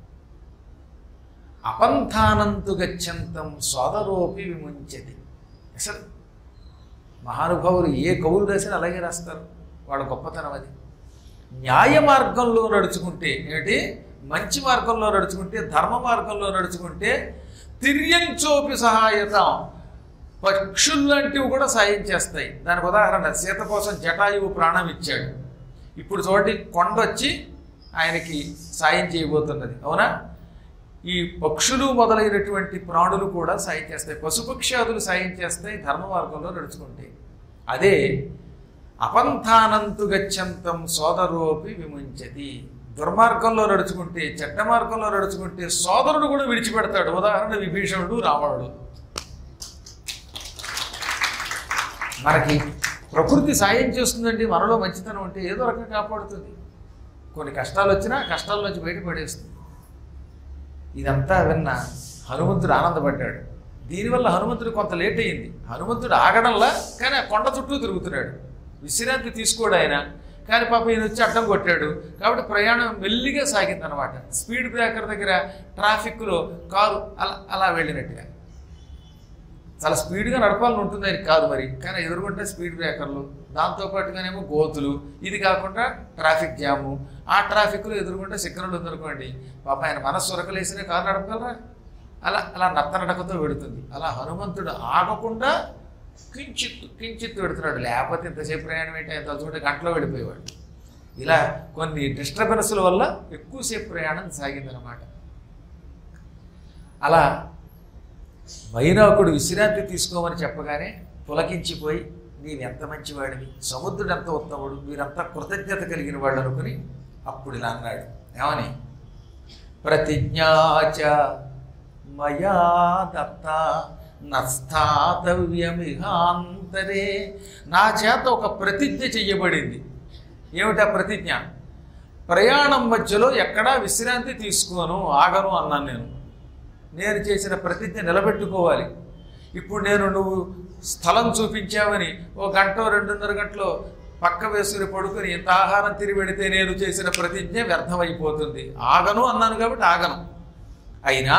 అపంథానంతు గచ్చంతం సోదరోపి విముంచతి అసలు మహానుభావులు ఏ కవులు రాసినా అలాగే రాస్తారు వాళ్ళ గొప్పతనం అది న్యాయ మార్గంలో నడుచుకుంటే ఏమిటి మంచి మార్గంలో నడుచుకుంటే ధర్మ మార్గంలో నడుచుకుంటే తిర్యంచోపి సహాయత పక్షులు లాంటివి కూడా సాయం చేస్తాయి దానికి ఉదాహరణ సీత కోసం జటాయువు ప్రాణం ఇచ్చాడు ఇప్పుడు చూడండి కొండ వచ్చి ఆయనకి సాయం చేయబోతున్నది అవునా ఈ పక్షులు మొదలైనటువంటి ప్రాణులు కూడా సాయం చేస్తాయి పశుపక్ష్యాదులు సాయం చేస్తాయి ధర్మ మార్గంలో నడుచుకుంటాయి అదే అపంథానంతు గచ్చంతం సోదరోపి విముంచతి దుర్మార్గంలో నడుచుకుంటే చెడ్డ మార్గంలో నడుచుకుంటే సోదరుడు కూడా విడిచిపెడతాడు ఉదాహరణ విభీషణుడు రావణుడు మనకి ప్రకృతి సాయం చేస్తుందండి మనలో మంచితనం ఉంటే ఏదో రకంగా కాపాడుతుంది కొన్ని కష్టాలు వచ్చినా కష్టాల నుంచి బయటపడేస్తుంది ఇదంతా విన్న హనుమంతుడు ఆనందపడ్డాడు దీనివల్ల హనుమంతుడు కొంత లేట్ అయింది హనుమంతుడు ఆగడంలా కానీ ఆ కొండ చుట్టూ తిరుగుతున్నాడు విశ్రాంతి తీసుకోడు ఆయన కానీ పాప ఈయన వచ్చి అడ్డం కొట్టాడు కాబట్టి ప్రయాణం మెల్లిగా సాగింది అనమాట స్పీడ్ బ్రేకర్ దగ్గర ట్రాఫిక్లో కారు అలా అలా వెళ్ళినట్టుగా చాలా స్పీడ్గా నడపాలని ఉంటుంది ఆయన కాదు మరి కానీ ఎదురుకుంటే స్పీడ్ బ్రేకర్లు దాంతో పాటుగానేమో గోతులు ఇది కాకుండా ట్రాఫిక్ జాము ఆ ట్రాఫిక్లో ఎదురుకుంటే సిగ్నల్ ఉందనుకోండి పాప ఆయన మనస్సు ఉరకలేసిన కారు నడపగలరా అలా అలా నత్త నడకతో వెడుతుంది అలా హనుమంతుడు ఆగకుండా కించిత్ కించిత్ పెడుతున్నాడు లేకపోతే ఇంతసేపు ప్రయాణం ఏంటి ఆయన తలుచుకుంటే గంటలో వెళ్ళిపోయేవాడు ఇలా కొన్ని డిస్టర్బెన్స్ల వల్ల ఎక్కువసేపు ప్రయాణం సాగిందనమాట అలా వైనాకుడు విశ్రాంతి తీసుకోమని చెప్పగానే పులకించిపోయి నీవెంత మంచివాడివి సముద్రుడు ఎంత ఉత్తముడు మీరంతా కృతజ్ఞత కలిగిన వాళ్ళు అనుకుని అప్పుడు ఇలా అన్నాడు ఏమని ప్రతిజ్ఞాచ మయా దత్త నస్థాతవ్యమిహాంతరే నా చేత ఒక ప్రతిజ్ఞ చెయ్యబడింది ఏమిటా ప్రతిజ్ఞ ప్రయాణం మధ్యలో ఎక్కడా విశ్రాంతి తీసుకోను ఆగను అన్నాను నేను నేను చేసిన ప్రతిజ్ఞ నిలబెట్టుకోవాలి ఇప్పుడు నేను నువ్వు స్థలం చూపించావని ఓ గంట రెండున్నర గంటలో పక్క వేసుకుని పడుకుని ఇంత ఆహారం తిరిగి పెడితే నేను చేసిన ప్రతిజ్ఞ వ్యర్థమైపోతుంది ఆగను అన్నాను కాబట్టి ఆగను అయినా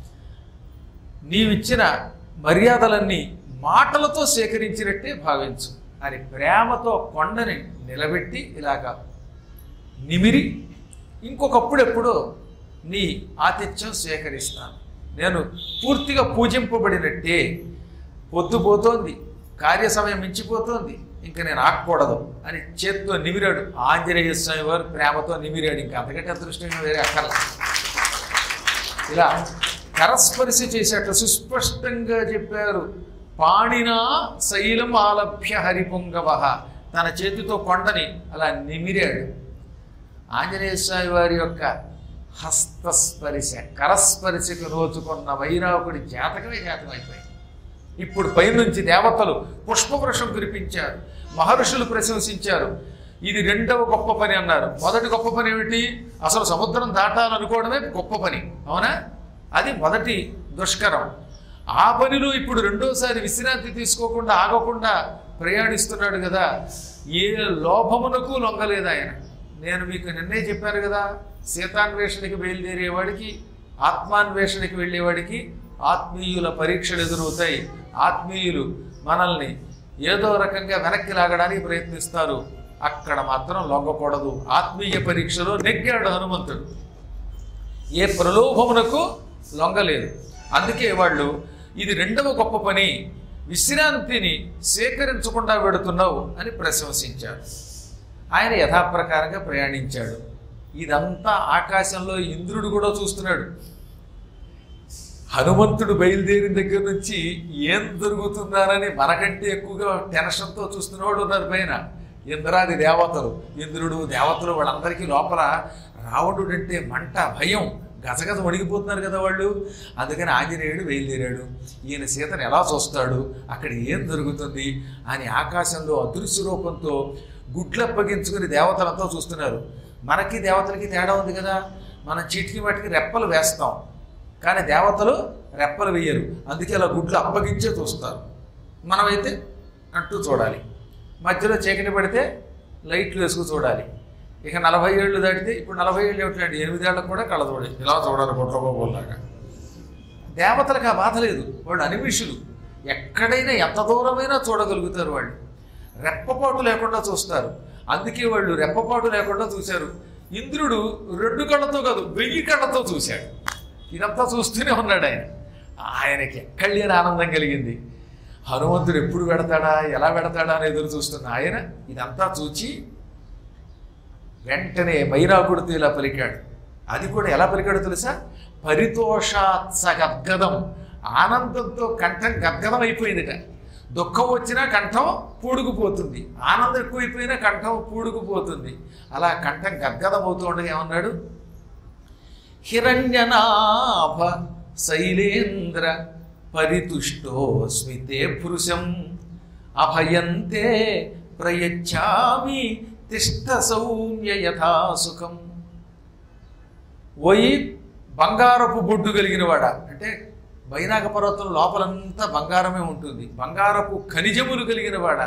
నీవిచ్చిన మర్యాదలన్నీ మాటలతో సేకరించినట్టే భావించు అని ప్రేమతో కొండని నిలబెట్టి ఇలాగా నిమిరి ఇంకొకప్పుడు ఎప్పుడో నీ ఆతిథ్యం స్వీకరిస్తాను నేను పూర్తిగా పూజింపబడినట్టే పొద్దుపోతోంది కార్య సమయం మించిపోతోంది ఇంకా నేను ఆగకూడదు అని చేత్తో నిమిరాడు ఆంజనేయ స్వామి వారు ప్రేమతో నిమిరాడు ఇంకా అంతకంటే అదృష్టంగా వేరే అక్కర్లా ఇలా కరస్పర్శ చేసేట సుస్పష్టంగా చెప్పారు పాణినా శైలం ఆలభ్య హరిపుంగవ తన చేతితో కొండని అలా నిమిరాడు ఆంజనేయ స్వామి వారి యొక్క హస్తస్పర్శ కరస్పర్శకు నోచుకున్న వైరాకుడి జాతకమే జాతకమైపోయింది ఇప్పుడు పైనుంచి దేవతలు పుష్పవృషం కురిపించారు మహర్షులు ప్రశంసించారు ఇది రెండవ గొప్ప పని అన్నారు మొదటి గొప్ప పని ఏమిటి అసలు సముద్రం దాటాలనుకోవడమే గొప్ప పని అవునా అది మొదటి దుష్కరం ఆ పనిలో ఇప్పుడు రెండోసారి విశ్రాంతి తీసుకోకుండా ఆగకుండా ప్రయాణిస్తున్నాడు కదా ఏ లోభమునకు లొంగలేదు ఆయన నేను మీకు నిన్నే చెప్పాను కదా సీతాన్వేషణకి బయలుదేరేవాడికి ఆత్మాన్వేషణకి వెళ్ళేవాడికి ఆత్మీయుల పరీక్షలు ఎదురవుతాయి ఆత్మీయులు మనల్ని ఏదో రకంగా వెనక్కి లాగడానికి ప్రయత్నిస్తారు అక్కడ మాత్రం లొంగకూడదు ఆత్మీయ పరీక్షలో నెగ్గాడు హనుమంతుడు ఏ ప్రలోభమునకు లొంగలేదు అందుకే వాళ్ళు ఇది రెండవ గొప్ప పని విశ్రాంతిని సేకరించకుండా పెడుతున్నావు అని ప్రశంసించారు ఆయన యథాప్రకారంగా ప్రయాణించాడు ఇదంతా ఆకాశంలో ఇంద్రుడు కూడా చూస్తున్నాడు హనుమంతుడు బయలుదేరిన దగ్గర నుంచి ఏం జరుగుతుందానని మనకంటే ఎక్కువగా టెన్షన్తో చూస్తున్నవాడు ఉన్నారు పైన ఇంద్రాది దేవతలు ఇంద్రుడు దేవతలు వాళ్ళందరికీ లోపల రావణుడు అంటే మంట భయం గజగజ వణిగిపోతున్నారు కదా వాళ్ళు అందుకని ఆంజనేయుడు బయలుదేరాడు ఈయన సీతను ఎలా చూస్తాడు అక్కడ ఏం జరుగుతుంది అని ఆకాశంలో అదృశ్య రూపంతో గుడ్లప్పగించుకుని దేవతలంతా చూస్తున్నారు మనకి దేవతలకి తేడా ఉంది కదా మనం చీటికి వాటికి రెప్పలు వేస్తాం కానీ దేవతలు రెప్పలు వేయరు అందుకే అలా గుడ్లు అప్పగించే చూస్తారు మనమైతే అంటూ చూడాలి మధ్యలో చీకటి పడితే లైట్లు వేసుకు చూడాలి ఇక నలభై ఏళ్ళు దాటితే ఇప్పుడు నలభై ఏళ్ళు ఏమిటండి ఎనిమిదేళ్ళకు కూడా కళ్ళ చూడాలి ఇలా చూడాలి గుట్లకోలాగా దేవతలకు ఆ బాధ లేదు వాళ్ళు అనిమిషులు ఎక్కడైనా ఎంత దూరమైనా చూడగలుగుతారు వాళ్ళు రెప్పపాటు లేకుండా చూస్తారు అందుకే వాళ్ళు రెప్పపాటు లేకుండా చూశారు ఇంద్రుడు రెండు కళ్ళతో కాదు వెయ్యి కళ్ళతో చూశాడు ఇదంతా చూస్తూనే ఉన్నాడు ఆయన ఆయనకి ఎక్కడ లేని ఆనందం కలిగింది హనుమంతుడు ఎప్పుడు పెడతాడా ఎలా పెడతాడా అని ఎదురు చూస్తున్న ఆయన ఇదంతా చూచి వెంటనే మైరాకుడితో ఇలా పలికాడు అది కూడా ఎలా పలికాడో తెలుసా పరితోషాత్స గద్గదం ఆనందంతో కంఠం గద్గదం అయిపోయిందిట దుఃఖం వచ్చినా కంఠం పూడుకుపోతుంది ఆనందం ఎక్కువైపోయినా కంఠం పూడుకుపోతుంది అలా కంఠం గద్గదం అవుతూ ఉండగా ఏమన్నాడు హిరణ్యనాభ శైలేంద్ర పరితుష్టోస్మి తే పురుషం అభయంతే ప్రయచ్చామి తిష్ట సౌమ్య యథా సుఖం ఓయి బంగారపు బొడ్డు కలిగిన వాడా అంటే వైనాక పర్వతం లోపలంతా బంగారమే ఉంటుంది బంగారపు ఖనిజములు కలిగిన వాడ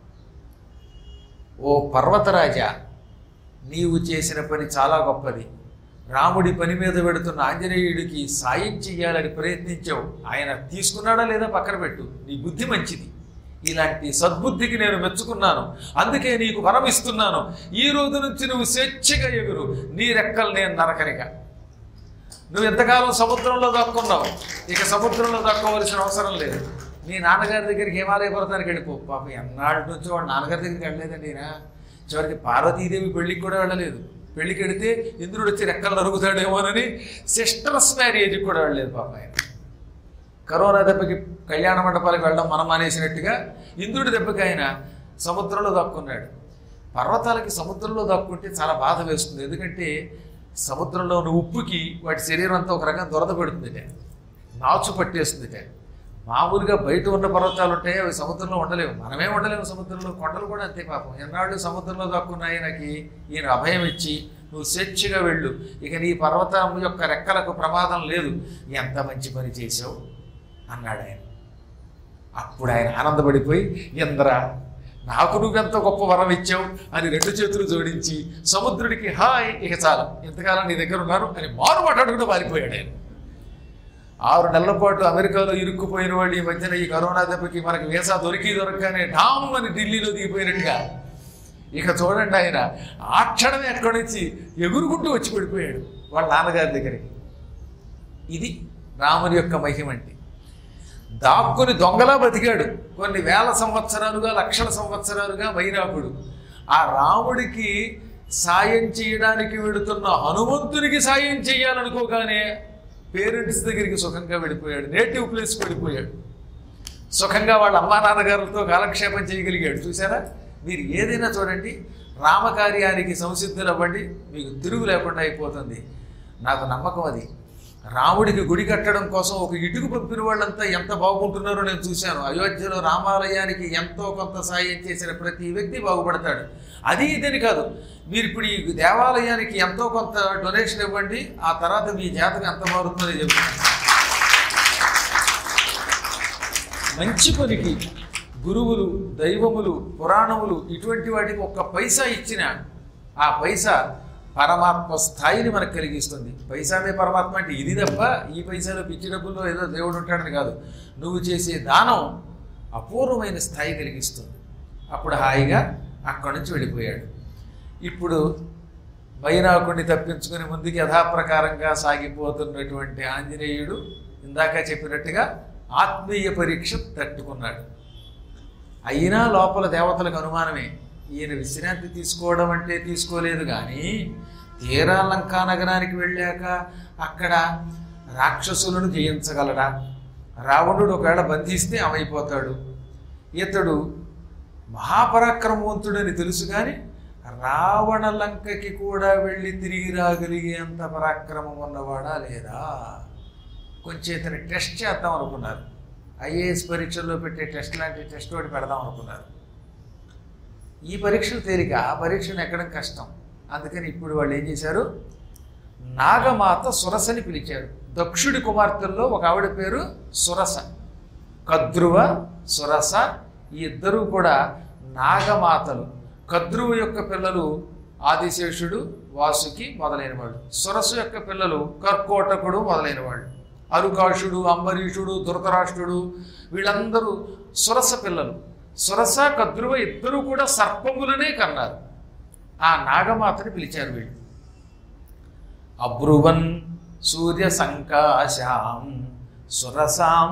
ఓ పర్వతరాజా నీవు చేసిన పని చాలా గొప్పది రాముడి పని మీద పెడుతున్న ఆంజనేయుడికి సాయం చెయ్యాలని ప్రయత్నించావు ఆయన తీసుకున్నాడా లేదా పక్కన పెట్టు నీ బుద్ధి మంచిది ఇలాంటి సద్బుద్ధికి నేను మెచ్చుకున్నాను అందుకే నీకు వరం ఇస్తున్నాను ఈ రోజు నుంచి నువ్వు స్వేచ్ఛగా ఎగురు నీ రెక్కలు నేను నరకరిక నువ్వు ఎంతకాలం సముద్రంలో దాక్కున్నావు ఇక సముద్రంలో దాక్కోవలసిన అవసరం లేదు మీ నాన్నగారి దగ్గరికి హిమాలయ పర్వతానికి వెళ్ళిపో పాపం ఎన్నాళ్ళ నుంచి వాడు నాన్నగారి దగ్గరికి వెళ్ళలేదండి ఈయన చివరికి పార్వతీదేవి పెళ్ళికి కూడా వెళ్ళలేదు పెళ్ళికి వెళితే ఇంద్రుడు వచ్చి రెక్కలు నరుగుతాడేమోనని సిస్టర్స్ మ్యారేజ్కి కూడా వెళ్ళలేదు పాపం ఆయన కరోనా దెబ్బకి కళ్యాణ మండపాలకు వెళ్ళడం మనం మానేసినట్టుగా ఇంద్రుడి దెబ్బకి ఆయన సముద్రంలో దాక్కున్నాడు పర్వతాలకి సముద్రంలో దాక్కుంటే చాలా బాధ వేస్తుంది ఎందుకంటే సముద్రంలో ఉన్న ఉప్పుకి వాటి శరీరం అంతా ఒక రకంగా దొరద పెడుతుందిట నాచు పట్టేస్తుందిట మామూలుగా బయట ఉన్న పర్వతాలు ఉంటాయి అవి సముద్రంలో ఉండలేవు మనమే ఉండలేము సముద్రంలో కొండలు కూడా అంతే పాపం ఎన్నాళ్ళు సముద్రంలో దాక్కున్న ఆయనకి ఈయన అభయం ఇచ్చి నువ్వు స్వేచ్ఛగా వెళ్ళు ఇక నీ పర్వతం యొక్క రెక్కలకు ప్రమాదం లేదు ఎంత మంచి పని చేసావు అన్నాడు ఆయన అప్పుడు ఆయన ఆనందపడిపోయి ఇంద్ర నాకు నువ్వెంత గొప్ప వరం ఇచ్చావు అని రెండు చేతులు జోడించి సముద్రుడికి హాయ్ ఇక చాలు ఇంతకాలం నీ దగ్గర ఉన్నారు అని మారు మాట్లాడుకుంటూ పారిపోయాడు ఆయన ఆరు నెలల పాటు అమెరికాలో ఇరుక్కుపోయిన వాళ్ళు ఈ మధ్యన ఈ కరోనా దెబ్బకి మనకి వీసా దొరికి దొరకగానే డామ్ అని ఢిల్లీలో దిగిపోయినట్టుగా ఇక చూడండి ఆయన ఆ క్షణమే అక్కడి నుంచి ఎగురుకుంటూ వచ్చి పడిపోయాడు వాళ్ళ నాన్నగారి దగ్గరికి ఇది రాముని యొక్క మహిమ అంటే దాక్కుని దొంగలా బతికాడు కొన్ని వేల సంవత్సరాలుగా లక్షల సంవత్సరాలుగా వైరాకుడు ఆ రాముడికి సాయం చేయడానికి వెడుతున్న హనుమంతునికి సాయం చేయాలనుకోగానే పేరెంట్స్ దగ్గరికి సుఖంగా వెళ్ళిపోయాడు నేటివ్ ప్లేస్కి వెళ్ళిపోయాడు సుఖంగా వాళ్ళ అమ్మా నాన్నగారులతో కాలక్షేపం చేయగలిగాడు చూసారా మీరు ఏదైనా చూడండి రామకార్యానికి సంసిద్ధులు అవ్వండి మీకు తిరుగు లేకుండా అయిపోతుంది నాకు నమ్మకం అది రాముడికి గుడి కట్టడం కోసం ఒక ఇటుకు పంపిన వాళ్ళంతా ఎంత బాగుంటున్నారో నేను చూశాను అయోధ్యలో రామాలయానికి ఎంతో కొంత సాయం చేసిన ప్రతి వ్యక్తి బాగుపడతాడు అది ఇదని కాదు మీరు ఇప్పుడు ఈ దేవాలయానికి ఎంతో కొంత డొనేషన్ ఇవ్వండి ఆ తర్వాత మీ జాతకం ఎంత మారుతుందని చెప్తున్నాను మంచి పనికి గురువులు దైవములు పురాణములు ఇటువంటి వాటికి ఒక్క పైసా ఇచ్చిన ఆ పైసా పరమాత్మ స్థాయిని మనకు కలిగిస్తుంది పైసామే పరమాత్మ అంటే ఇది తప్ప ఈ పైసాలో పిచ్చి డబ్బుల్లో ఏదో దేవుడు ఉంటాడని కాదు నువ్వు చేసే దానం అపూర్వమైన స్థాయి కలిగిస్తుంది అప్పుడు హాయిగా అక్కడి నుంచి వెళ్ళిపోయాడు ఇప్పుడు వైనాకుడిని తప్పించుకుని ముందుకు యథాప్రకారంగా సాగిపోతున్నటువంటి ఆంజనేయుడు ఇందాక చెప్పినట్టుగా ఆత్మీయ పరీక్ష తట్టుకున్నాడు అయినా లోపల దేవతలకు అనుమానమే ఈయన విశ్రాంతి తీసుకోవడం అంటే తీసుకోలేదు కానీ తీరా లంకా నగరానికి వెళ్ళాక అక్కడ రాక్షసులను జయించగలడా రావణుడు ఒకవేళ బంధిస్తే అమైపోతాడు ఇతడు మహాపరాక్రమవంతుడని తెలుసు కానీ రావణ లంకకి కూడా వెళ్ళి తిరిగి రాగలిగేంత పరాక్రమం ఉన్నవాడా లేదా కొంచెం ఇతను టెస్ట్ చేద్దాం అనుకున్నారు ఐఏఎస్ పరీక్షల్లో పెట్టే టెస్ట్ లాంటి టెస్ట్ ఒకటి పెడదాం అనుకున్నారు ఈ పరీక్షలు తేలిక ఆ పరీక్షను ఎక్కడం కష్టం అందుకని ఇప్పుడు వాళ్ళు ఏం చేశారు నాగమాత సురసని పిలిచారు దక్షుడి కుమార్తెల్లో ఒక ఆవిడ పేరు సురస కద్రువ సురస ఈ ఇద్దరూ కూడా నాగమాతలు కద్రువ యొక్క పిల్లలు ఆదిశేషుడు వాసుకి మొదలైన వాళ్ళు సురసు యొక్క పిల్లలు కర్కోటకుడు మొదలైన వాళ్ళు అరుకాషుడు అంబరీషుడు ధృతరాష్ట్రుడు వీళ్ళందరూ సురస పిల్లలు సురస కద్రువ ఇద్దరూ కూడా సర్పములనే కన్నారు ఆ నాగమాతని పిలిచారు వీళ్ళు అబ్రువన్ సూర్య సంకాశాం సురసాం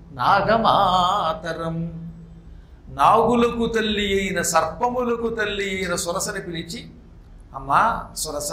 నాగమాతరం నాగులకు తల్లి అయిన సర్పములకు తల్లి అయిన సురసని పిలిచి అమ్మా సురస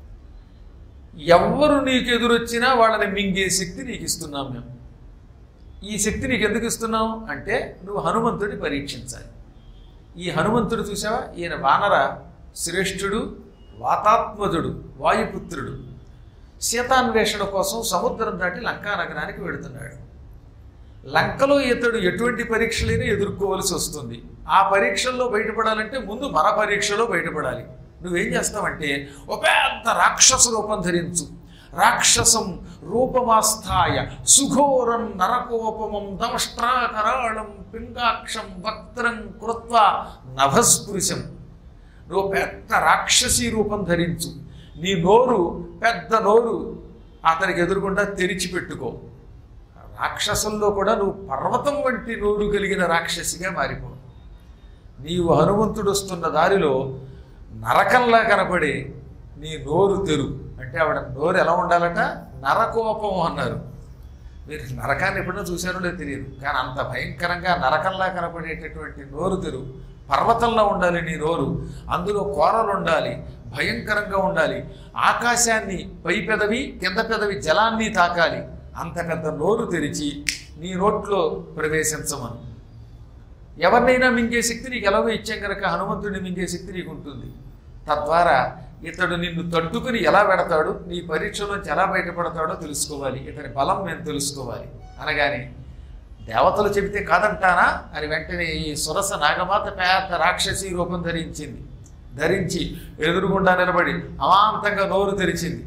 ఎవ్వరు నీకు ఎదురొచ్చినా వాళ్ళని మింగే శక్తి నీకు ఇస్తున్నాం మేము ఈ శక్తి నీకు ఎందుకు ఇస్తున్నాం అంటే నువ్వు హనుమంతుడిని పరీక్షించాలి ఈ హనుమంతుడు చూసావా ఈయన వానర శ్రేష్ఠుడు వాతాత్మజుడు వాయుపుత్రుడు సీతాన్వేషణ కోసం సముద్రం దాటి లంకా నగరానికి వెళుతున్నాడు లంకలో ఇతడు ఎటువంటి పరీక్షలైనా ఎదుర్కోవలసి వస్తుంది ఆ పరీక్షల్లో బయటపడాలంటే ముందు మన పరీక్షలో బయటపడాలి నువ్వేం చేస్తావంటే ఒక పెద్ద రాక్షస రూపం ధరించు రాక్షసం రూపమాస్థాయ సుఘోరం నరకోపమం దమష్ట్రాకరాళం పింగాక్షం వక్త్రం కృత్వ నభస్పృశం నువ్వు పెద్ద రాక్షసి రూపం ధరించు నీ నోరు పెద్ద నోరు అతనికి ఎదురుగుండా తెరిచి పెట్టుకో రాక్షసుల్లో కూడా నువ్వు పర్వతం వంటి నోరు కలిగిన రాక్షసిగా మారిపో నీవు హనుమంతుడు వస్తున్న దారిలో నరకంలా కనపడే నీ నోరు తెరు అంటే ఆవిడ నోరు ఎలా ఉండాలట నరకోపం అన్నారు మీరు నరకాన్ని ఎప్పుడైనా చూశారో లేదో తెలియదు కానీ అంత భయంకరంగా నరకంలా కనపడేటటువంటి నోరు తెరు పర్వతంలో ఉండాలి నీ నోరు అందులో కోరలు ఉండాలి భయంకరంగా ఉండాలి ఆకాశాన్ని పై పెదవి కింద పెదవి జలాన్ని తాకాలి అంత పెద్ద నోరు తెరిచి నీ నోట్లో ప్రవేశించమను ఎవరినైనా మింగే శక్తి నీకు ఎలాగో ఇచ్చాం కనుక హనుమంతుడిని మింగే శక్తి నీకు ఉంటుంది తద్వారా ఇతడు నిన్ను తట్టుకుని ఎలా పెడతాడు నీ పరీక్షలోంచి ఎలా బయటపడతాడో తెలుసుకోవాలి ఇతని బలం మేము తెలుసుకోవాలి అనగానే దేవతలు చెబితే కాదంటానా అని వెంటనే ఈ సురస నాగమాత పెద్ద రాక్షసి రూపం ధరించింది ధరించి ఎదురుగుండా నిలబడి అమాంతంగా నోరు తెరిచింది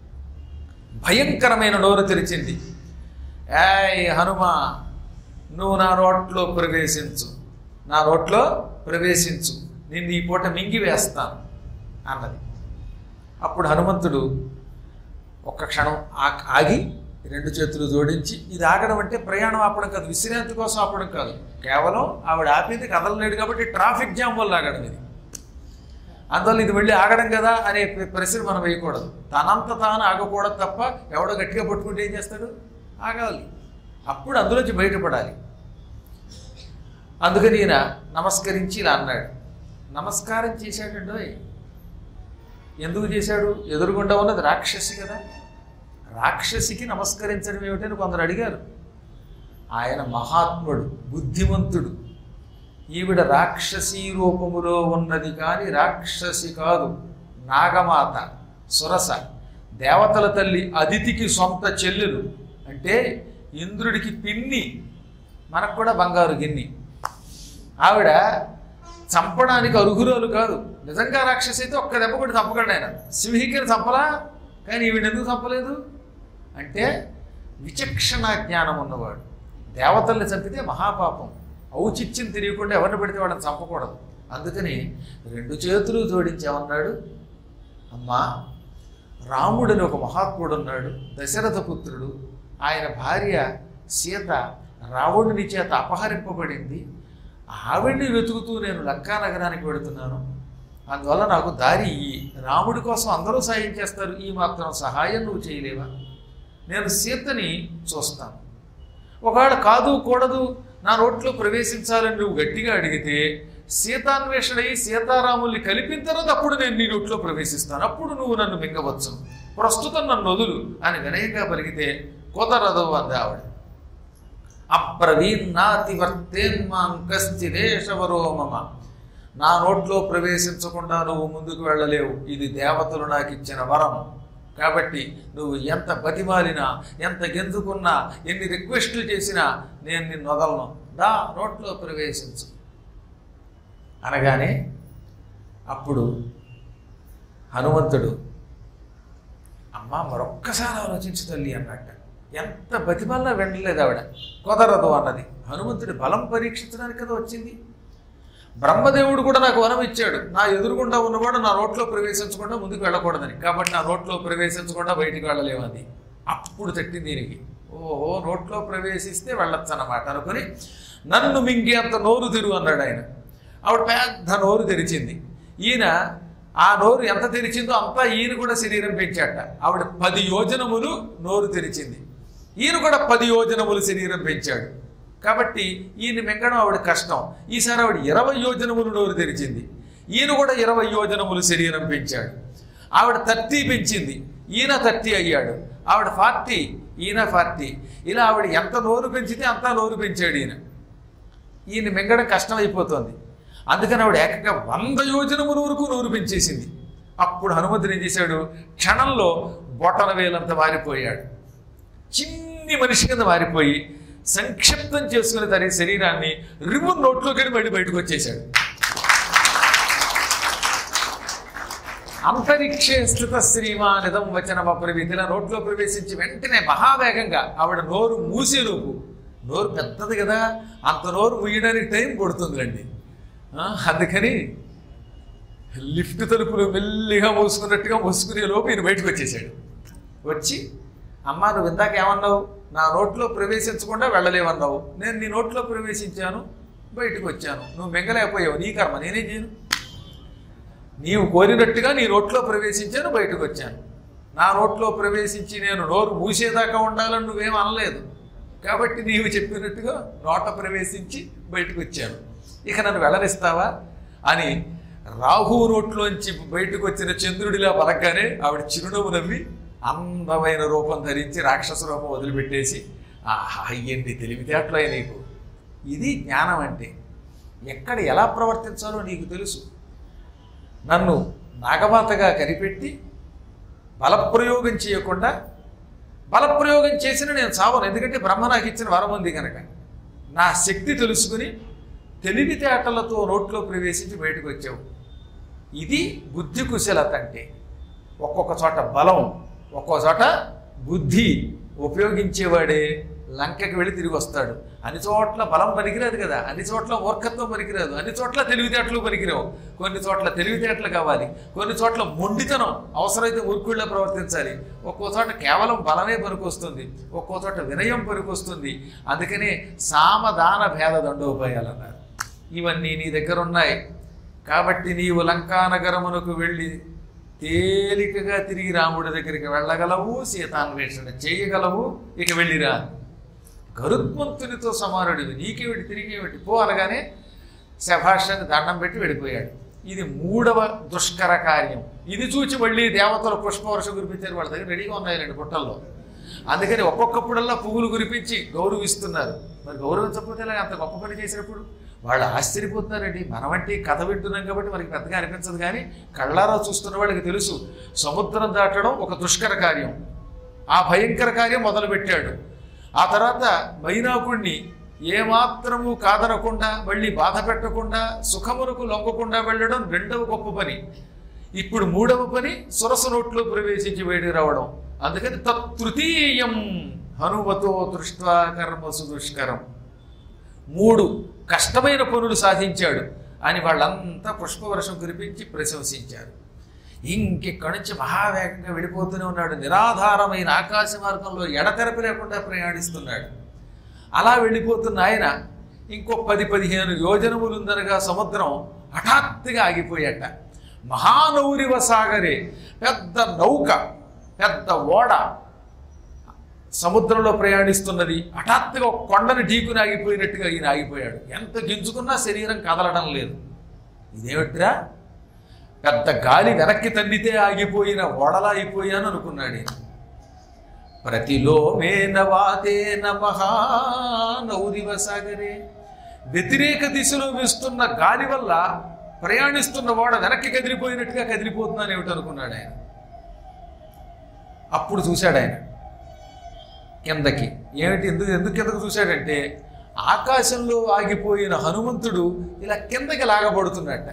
భయంకరమైన నోరు తెరిచింది ఏయ్ హనుమా నువ్వు నా నోట్లో ప్రవేశించు నా నోట్లో ప్రవేశించు నిన్ను ఈ పూట మింగి వేస్తాను అన్నది అప్పుడు హనుమంతుడు ఒక్క క్షణం ఆ- ఆగి రెండు చేతులు జోడించి ఇది ఆగడం అంటే ప్రయాణం ఆపడం కాదు విశ్రాంతి కోసం ఆపడం కాదు కేవలం ఆవిడ ఆపింది కదలలేడు కాబట్టి ట్రాఫిక్ జామ్ వల్ల ఆగడం ఇది అందువల్ల ఇది వెళ్ళి ఆగడం కదా అనే ప్ర- ప్రశ్న మనం వేయకూడదు తనంత తాను ఆగకూడదు తప్ప ఎవడో గట్టిగా పట్టుకుంటే ఏం చేస్తాడు ఆగాలి అప్పుడు అందులోంచి బయటపడాలి అందుకని ఈయన నమస్కరించి ఇలా అన్నాడు నమస్కారం చేశాడండోయ్ ఎందుకు చేశాడు ఎదురుగుండా ఉన్నది రాక్షసి కదా రాక్షసికి నమస్కరించడం ఏమిటని కొందరు అడిగారు ఆయన మహాత్ముడు బుద్ధిమంతుడు ఈవిడ రాక్షసీ రూపములో ఉన్నది కానీ రాక్షసి కాదు నాగమాత సురస దేవతల తల్లి అదితికి సొంత చెల్లెలు అంటే ఇంద్రుడికి పిన్ని మనకు కూడా బంగారు గిన్ని ఆవిడ చంపడానికి అర్హురాలు కాదు నిజంగా రాక్షసి అయితే ఒక్క దెబ్బ కూడా చంపకండి ఆయన సింహికని చంపలా కానీ ఈవిడ ఎందుకు చంపలేదు అంటే విచక్షణ జ్ఞానం ఉన్నవాడు దేవతల్ని చంపితే మహాపాపం ఔచిత్యం తెలియకుండా ఎవరిని పెడితే వాళ్ళని చంపకూడదు అందుకని రెండు చేతులు జోడించామన్నాడు అమ్మా రాముడని ఒక మహాత్ముడు ఉన్నాడు దశరథ పుత్రుడు ఆయన భార్య సీత రావణుని చేత అపహరింపబడింది ఆవిడ్ని వెతుకుతూ నేను లంకా నగరానికి వెళుతున్నాను అందువల్ల నాకు దారి ఇయ్యి. రాముడి కోసం అందరూ సాయం చేస్తారు ఈ మాత్రం సహాయం నువ్వు చేయలేవా నేను సీతని చూస్తాను ఒకవేళ కాదు కూడదు నా నోట్లో ప్రవేశించాలని నువ్వు గట్టిగా అడిగితే సీతాన్వేషణ అయి సీతారాముల్ని కలిపిన తర్వాత అప్పుడు నేను నీ నోట్లో ప్రవేశిస్తాను అప్పుడు నువ్వు నన్ను మింగవచ్చు ప్రస్తుతం నన్ను వదులు అని వినయంగా పలికితే కుదరదు అంది ఆవిడ అప్రవీన్నాతి వర్తేన్మాం కశ్చిదేశవరో మమ నా నోట్లో ప్రవేశించకుండా నువ్వు ముందుకు వెళ్ళలేవు ఇది దేవతలు నాకు ఇచ్చిన వరం కాబట్టి నువ్వు ఎంత బతిమాలినా ఎంత గెంతుకున్నా ఎన్ని రిక్వెస్ట్లు చేసినా నేను నిన్ను వదలను దా నోట్లో ప్రవేశించు అనగానే అప్పుడు హనుమంతుడు అమ్మ మరొక్కసారి ఆలోచించు తల్లి అన్నట్ట ఎంత బతిమల్లా వెళ్ళలేదు ఆవిడ కుదరదు అన్నది హనుమంతుడి బలం పరీక్షించడానికి కదా వచ్చింది బ్రహ్మదేవుడు కూడా నాకు వరం ఇచ్చాడు నా ఎదురుగుండా ఉన్నవాడు నా నోట్లో ప్రవేశించకుండా ముందుకు వెళ్ళకూడదని కాబట్టి నా నోట్లో ప్రవేశించకుండా బయటికి వెళ్ళలేమని అప్పుడు తట్టింది దీనికి ఓహో నోట్లో ప్రవేశిస్తే వెళ్ళొచ్చు అన్నమాట అనుకుని నన్ను మింగి అంత నోరు తెరు అన్నాడు ఆయన ఆవిడ పెద్ద నోరు తెరిచింది ఈయన ఆ నోరు ఎంత తెరిచిందో అంతా ఈయన కూడా శరీరం పెంచాట ఆవిడ పది యోజనములు నోరు తెరిచింది ఈయన కూడా పది యోజనములు శరీరం పెంచాడు కాబట్టి ఈయన మింగడం ఆవిడ కష్టం ఈసారి ఆవిడ ఇరవై యోజనములు నోరు తెరిచింది ఈయన కూడా ఇరవై యోజనములు శరీరం పెంచాడు ఆవిడ థర్టీ పెంచింది ఈయన థర్టీ అయ్యాడు ఆవిడ ఫార్టీ ఈయన ఫార్టీ ఇలా ఆవిడ ఎంత నోరు పెంచితే అంతా నోరు పెంచాడు ఈయన ఈయన మింగడం కష్టమైపోతుంది అందుకని ఆవిడ ఏకంగా వంద యోజనముల వరకు నోరు పెంచేసింది అప్పుడు హనుమంతుడు ఏం చేశాడు క్షణంలో బొటన వేలంత మారిపోయాడు చిన్ని మనిషి కింద మారిపోయి సంక్షిప్తం చేసుకుని తన శరీరాన్ని రిమోట్ నోట్లోకి మళ్ళీ బయటకు వచ్చేసాడు అంతరిక్షే స్థిత శ్రీమానిదం వచనం అప్రవిధిల నోట్లో ప్రవేశించి వెంటనే మహావేగంగా ఆవిడ నోరు మూసేలోపు నోరు పెద్దది కదా అంత నోరు ముయ్యడానికి టైం పడుతుందిలండి ఆ, అందుకని లిఫ్ట్ తలుపులు మెల్లిగా మూసుకున్నట్టుగా మూసుకునే లోపు ఈయన బయటకు వచ్చేసాడు వచ్చి అమ్మా నువ్వు ఇందాక ఏమన్నావు నా నోట్లో ప్రవేశించకుండా వెళ్ళలేవన్నావు నేను నీ నోట్లో ప్రవేశించాను బయటకు వచ్చాను నువ్వు మింగలేకపోయావు నీ కర్మ నేనేం చేయను నీవు కోరినట్టుగా నీ నోట్లో ప్రవేశించాను బయటకు వచ్చాను నా నోట్లో ప్రవేశించి నేను నోరు మూసేదాకా ఉండాలని నువ్వేం అనలేదు కాబట్టి నీవు చెప్పినట్టుగా నోట ప్రవేశించి బయటకు వచ్చాను ఇక నన్ను వెళ్ళనిస్తావా అని రాహు నోట్లోంచి బయటకు వచ్చిన చంద్రుడిలా పలకగానే ఆవిడ చిరునవ్వు నవ్వి అందమైన రూపం ధరించి రాక్షస రూపం వదిలిపెట్టేసి ఆహా ఎన్ని తెలివితేటలో నీకు ఇది జ్ఞానం అంటే ఎక్కడ ఎలా ప్రవర్తించాలో నీకు తెలుసు నన్ను నాగమాతగా కనిపెట్టి బలప్రయోగం చేయకుండా బలప్రయోగం చేసిన నేను చావను ఎందుకంటే బ్రహ్మ నాకు ఇచ్చిన వరం ఉంది కనుక నా శక్తి తెలుసుకుని తెలివితేటలతో నోట్లో ప్రవేశించి బయటకు వచ్చావు ఇది బుద్ధి కుశలత అంటే ఒక్కొక్క చోట బలం ఒక్కో చోట బుద్ధి ఉపయోగించేవాడే లంకకి వెళ్ళి తిరిగి వస్తాడు అన్ని చోట్ల బలం పనికిరాదు కదా అన్ని చోట్ల మూర్ఖత్వం పనికిరాదు అన్ని చోట్ల తెలివితేటలు పనికిరావు కొన్ని చోట్ల తెలివితేటలు కావాలి కొన్ని చోట్ల మొండితనం అవసరమైతే మూర్ఖుళ్ళ ప్రవర్తించాలి ఒక్కో చోట కేవలం బలమే పనికొస్తుంది ఒక్కో చోట వినయం పనికొస్తుంది అందుకనే సామదాన భేద దండోపాయాలు అన్నారు ఇవన్నీ నీ దగ్గర ఉన్నాయి కాబట్టి నీవు లంకానగరమునకు వెళ్ళి తేలికగా తిరిగి రాముడి దగ్గరికి వెళ్ళగలవు సీతాన్వేషణ చేయగలవు ఇక వెళ్ళిరా గరుత్మంతునితో సమానుడివి నీకేమిటి తిరిగేమిటి పో అనగానే శభాషని దండం పెట్టి వెళ్ళిపోయాడు ఇది మూడవ దుష్కర కార్యం ఇది చూచి మళ్ళీ దేవతలు పుష్పవర్షం కురిపించారు వాళ్ళ దగ్గర రెడీగా ఉన్నాయి రెండు పుట్టల్లో అందుకని ఒక్కొక్కప్పుడల్లా పువ్వులు కురిపించి గౌరవిస్తున్నారు మరి గౌరవించకపోతే ఇలా అంత గొప్ప పని చేసినప్పుడు వాళ్ళు ఆశ్చర్యపోతున్నారండి మనమంటే ఈ కథ వింటున్నాం కాబట్టి మనకి పెద్దగా అనిపించదు కానీ కళ్ళారా చూస్తున్న వాళ్ళకి తెలుసు సముద్రం దాటడం ఒక దుష్కర కార్యం ఆ భయంకర కార్యం మొదలుపెట్టాడు ఆ తర్వాత మైనాకుణ్ణి ఏమాత్రము కాదనకుండా మళ్ళీ బాధ పెట్టకుండా సుఖమునకు లొంగకుండా వెళ్ళడం రెండవ గొప్ప పని ఇప్పుడు మూడవ పని సురస నోట్లో ప్రవేశించి వేడి రావడం అందుకని తృతీయం హనుమతో దృష్ట్వా కర్మసు దుష్కరం మూడు కష్టమైన పనులు సాధించాడు అని వాళ్ళంతా పుష్పవర్షం కురిపించి ప్రశంసించారు ఇంకెక్కడి నుంచి మహావేగంగా వెళ్ళిపోతూనే ఉన్నాడు నిరాధారమైన ఆకాశ మార్గంలో ఎడతెరపి లేకుండా ప్రయాణిస్తున్నాడు అలా వెళ్ళిపోతున్న ఆయన ఇంకో పది పదిహేను యోజనములుందనగా సముద్రం హఠాత్తుగా ఆగిపోయాట మహానౌరివ సాగరే పెద్ద నౌక పెద్ద ఓడ సముద్రంలో ప్రయాణిస్తున్నది హఠాత్తుగా ఒక కొండని ఢీకుని ఆగిపోయినట్టుగా ఈయన ఆగిపోయాడు ఎంత గింజుకున్నా శరీరం కదలడం లేదు ఇదేమిట్రా పెద్ద గాలి వెనక్కి తన్నితే ఆగిపోయిన ఓడలా అయిపోయాను అనుకున్నాడు ఈయన ప్రతిలో మేన వాతేన మహానౌరివ సాగరే వ్యతిరేక దిశలో వీస్తున్న గాలి వల్ల ప్రయాణిస్తున్న ఓడ వెనక్కి కదిలిపోయినట్టుగా కదిలిపోతున్నాను ఏమిటి అనుకున్నాడు ఆయన అప్పుడు చూశాడు ఆయన కిందకి ఏమిటి ఎందుకు ఎందుకు కిందకు చూశాడంటే ఆకాశంలో ఆగిపోయిన హనుమంతుడు ఇలా కిందకి లాగబడుతున్నట్ట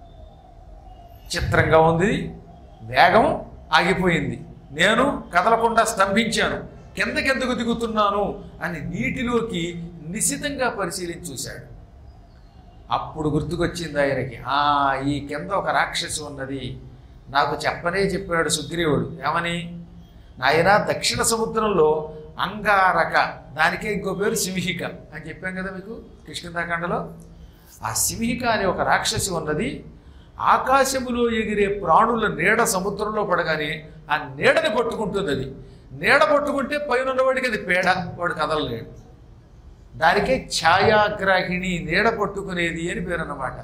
చిత్రంగా ఉంది వేగం ఆగిపోయింది నేను కదలకుండా స్తంభించాను కిందకెందుకు దిగుతున్నాను అని నీటిలోకి నిశితంగా పరిశీలించి చూశాడు అప్పుడు గుర్తుకొచ్చింది ఆయనకి ఆ ఈ కింద ఒక రాక్షసి ఉన్నది నాకు చెప్పనే చెప్పాడు సుగ్రీవుడు ఏమని నాయన దక్షిణ సముద్రంలో అంగారక దానికే ఇంకో పేరు సింహిక అని చెప్పాం కదా మీకు కృష్ణదాకాండలో ఆ సింహిక అనే ఒక రాక్షసి ఉన్నది ఆకాశములో ఎగిరే ప్రాణుల నీడ సముద్రంలో పడగానే ఆ నీడని పట్టుకుంటుంది అది నీడ పట్టుకుంటే పైన ఉన్నవాడికి అది పేడ వాడు కదలలేడు దానికే ఛాయాగ్రాహిణి నీడ పట్టుకునేది అని పేరు అన్నమాట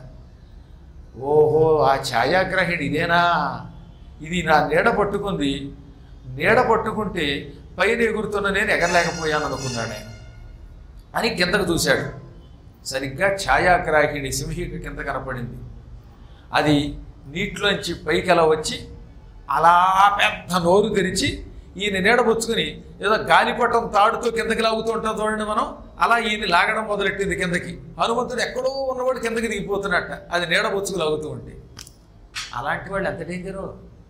ఓహో ఆ ఛాయాగ్రహిణి ఇదేనా ఇది నా నీడ పట్టుకుంది నీడ పట్టుకుంటే పైన ఎగురుతున్న నేను ఎగరలేకపోయాను అనుకున్నాడు ఆయన అని కిందకు చూశాడు సరిగ్గా ఛాయాగ్రాహిణి సింహిక కింద కనపడింది అది నీటిలోంచి పైకి అలా వచ్చి అలా పెద్ద నోరు తెరిచి ఈయన నీడబుచ్చుకుని ఏదో గాలిపటం తాడుతో కిందకి లాగుతూ ఉంటాం చూడండి మనం అలా ఈయన లాగడం మొదలెట్టింది కిందకి హనుమంతుడు ఎక్కడో ఉన్నవాడు కిందకి దిగిపోతున్నట్ట అది నీడబుచ్చుకు లాగుతూ ఉంటే అలాంటి వాళ్ళు ఎంత డేంజరు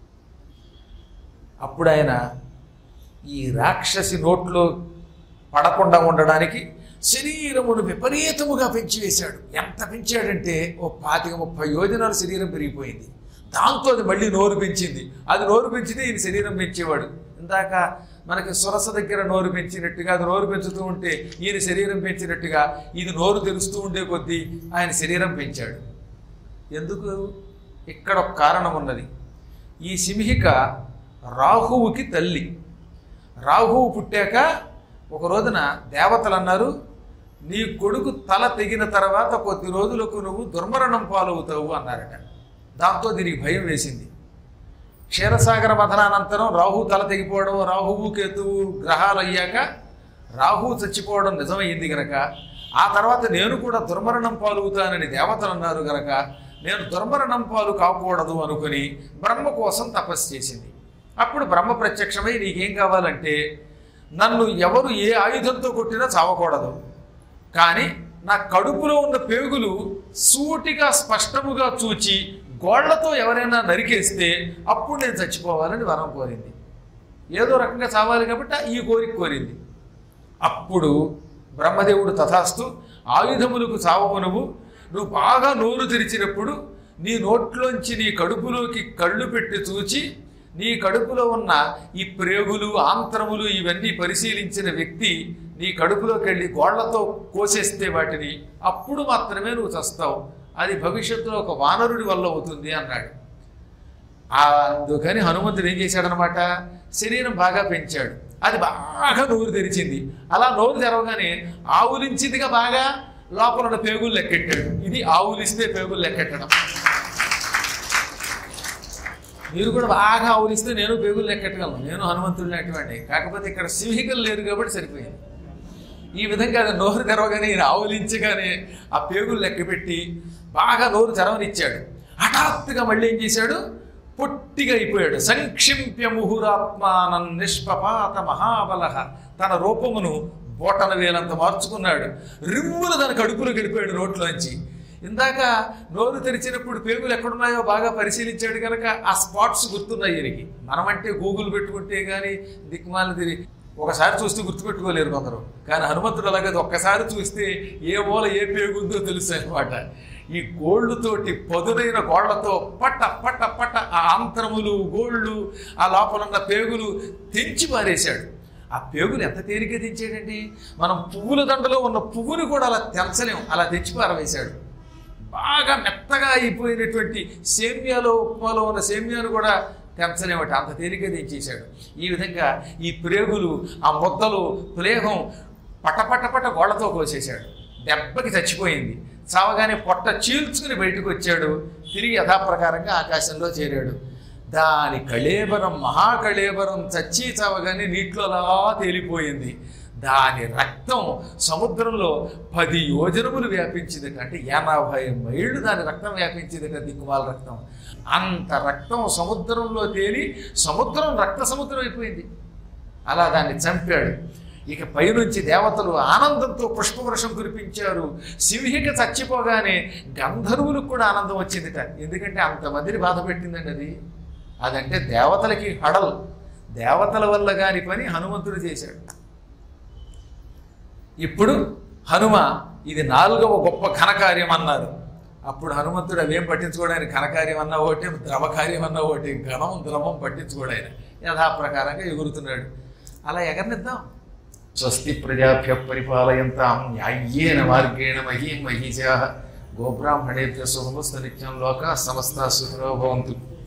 అప్పుడు ఆయన ఈ రాక్షసి నోట్లో పడకుండా ఉండడానికి శరీరమును విపరీతముగా పెంచివేశాడు ఎంత పెంచాడంటే ఓ పాతిక ముప్పై యోజనాల శరీరం పెరిగిపోయింది దాంతో అది మళ్ళీ నోరు పెంచింది అది నోరు పెంచితే ఈయన శరీరం పెంచేవాడు ఇందాక మనకి సురస దగ్గర నోరు పెంచినట్టుగా అది నోరు పెంచుతూ ఉంటే ఈయన శరీరం పెంచినట్టుగా ఇది నోరు తెరుస్తూ ఉండే కొద్దీ ఆయన శరీరం పెంచాడు ఎందుకు ఇక్కడ ఒక కారణం ఉన్నది ఈ సింహిక రాహువుకి తల్లి రాహువు పుట్టాక ఒక రోజున దేవతలు అన్నారు నీ కొడుకు తల తెగిన తర్వాత కొద్ది రోజులకు నువ్వు దుర్మరణం పాలవుతావు అన్నారట దాంతో దీనికి భయం వేసింది క్షీరసాగర మథనానంతరం రాహు తల తెగిపోవడం రాహువు కేతువు గ్రహాలు అయ్యాక రాహువు చచ్చిపోవడం నిజమైంది గనక ఆ తర్వాత నేను కూడా దుర్మరణం పాలుగుతానని దేవతలు అన్నారు గనక నేను దుర్మరణం పాలు కాకూడదు అనుకుని బ్రహ్మ కోసం తపస్సు చేసింది అప్పుడు బ్రహ్మ ప్రత్యక్షమై నీకేం కావాలంటే నన్ను ఎవరు ఏ ఆయుధంతో కొట్టినా చావకూడదు కానీ నా కడుపులో ఉన్న పేగులు సూటిగా స్పష్టముగా చూచి గోళ్లతో ఎవరైనా నరికేస్తే అప్పుడు నేను చచ్చిపోవాలని వరం కోరింది ఏదో రకంగా చావాలి కాబట్టి ఈ కోరిక కోరింది అప్పుడు బ్రహ్మదేవుడు తథాస్తు ఆయుధములకు చావము నువ్వు నువ్వు బాగా నోరు తెరిచినప్పుడు నీ నోట్లోంచి నీ కడుపులోకి కళ్ళు పెట్టి చూచి నీ కడుపులో ఉన్న ఈ ప్రేగులు ఆంత్రములు ఇవన్నీ పరిశీలించిన వ్యక్తి నీ కడుపులోకి వెళ్ళి గోళ్లతో కోసేస్తే వాటిని అప్పుడు మాత్రమే నువ్వు చస్తావు అది భవిష్యత్తులో ఒక వానరుడి వల్ల అవుతుంది అన్నాడు ఆ అందుకని హనుమంతుడు ఏం చేశాడనమాట శరీరం బాగా పెంచాడు అది బాగా నోరు తెరిచింది అలా నోరు తెరవగానే ఆవులించిందిగా బాగా లోపల ఉన్న పేగులు లెక్కెట్టాడు ఇది ఆవులిస్తే పేగులు లెక్కెట్టడం మీరు కూడా బాగా ఆవులిస్తే నేను పేగులు లెక్కెట్టగలను నేను హనుమంతుడు లాంటివాడిని కాకపోతే ఇక్కడ సింహికలు లేరు కాబట్టి సరిపోయింది ఈ విధంగా అది నోరు తెరవగానే ఈయన ఆవులించగానే ఆ పేగులు లెక్కపెట్టి బాగా నోరు తెరవనిచ్చాడు హఠాత్తుగా మళ్ళీ ఏం చేశాడు పొట్టిగా అయిపోయాడు సంక్షిప్య ముహురాత్మానం నిష్పపాత మహాబల తన రూపమును బోటన వేలంత మార్చుకున్నాడు రిమ్ములు దాని కడుపులో గడిపాడు నోట్లోంచి ఇందాక నోరు తెరిచినప్పుడు పేగులు ఎక్కడున్నాయో బాగా పరిశీలించాడు కనుక ఆ స్పాట్స్ గుర్తున్నాయి ఈయనకి మనమంటే గూగుల్ పెట్టుకుంటే కానీ దిక్మాల తిరిగి ఒకసారి చూస్తే గుర్తుపెట్టుకోలేరు కొందరు కానీ హనుమంతుడు అలాగే ఒక్కసారి చూస్తే ఏ మూల ఏ పేగుందో తెలుసు అనమాట ఈ గోళ్ళతోటి పదునైన గోళ్లతో పట్ట పట్ట పట్ట ఆ ఆంతరములు గోళ్ళు ఆ లోపల ఉన్న పేగులు తెంచి పారేశాడు ఆ పేగులు ఎంత తేలిగ్గా తెంచాడండి మనం పువ్వుల దండలో ఉన్న పువ్వుని కూడా అలా తెంచలేం అలా తెంచి పారవేశాడు బాగా మెత్తగా అయిపోయినటువంటి సేమ్యాలో ఉప్మాలో ఉన్న సేమ్యాను కూడా తెంచలేమట అంత తేలిగ్గా తెంచేశాడు ఈ విధంగా ఈ ప్రేగులు ఆ ముద్దలు ప్లేహం పటపట పట గోళ్లతో కోసేశాడు దెబ్బకి చచ్చిపోయింది చావగానే పొట్ట చీల్చుకుని బయటకు వచ్చాడు తిరిగి యథాప్రకారంగా ఆకాశంలో చేరాడు దాని కళేబరం మహాకళేబరం చచ్చి చావగానే నీటిలో అలా తేలిపోయింది దాని రక్తం సముద్రంలో పది యోజనములు వ్యాపించిందట అంటే ఎనభై మైళ్ళు దాని రక్తం వ్యాపించిందట దిక్కుమాల రక్తం అంత రక్తం సముద్రంలో తేలి సముద్రం రక్త సముద్రం అయిపోయింది అలా దాన్ని చంపాడు ఇక పైనుంచి దేవతలు ఆనందంతో పుష్పవృషం కురిపించారు సింహిక చచ్చిపోగానే గంధర్వులకు కూడా ఆనందం వచ్చిందిట ఎందుకంటే అంతమందిని బాధ పెట్టిందండి అది అదంటే దేవతలకి హడల్ దేవతల వల్ల కాని పని హనుమంతుడు చేశాడు ఇప్పుడు హనుమ ఇది నాలుగవ గొప్ప ఘనకార్యం అన్నారు అప్పుడు హనుమంతుడు అవేం పట్టించుకోవడానికి ఘనకార్యం అన్నా ఒకటి ద్రవకార్యం అన్నా ఒకటి ఘనం ద్రవం పట్టించుకోడు ఆయన యథాప్రకారంగా ఎగురుతున్నాడు అలా ఎగరనిద్దాం స్వస్తి ప్రజాభ్య పరిపాలయంతాం న్యాయ్యేన మార్గేణ మహీ మహీజా గోబ్రాహ్మణేభ్య శుభమస్తు నిత్యం లోక సమస్త సుఖినో భవంతు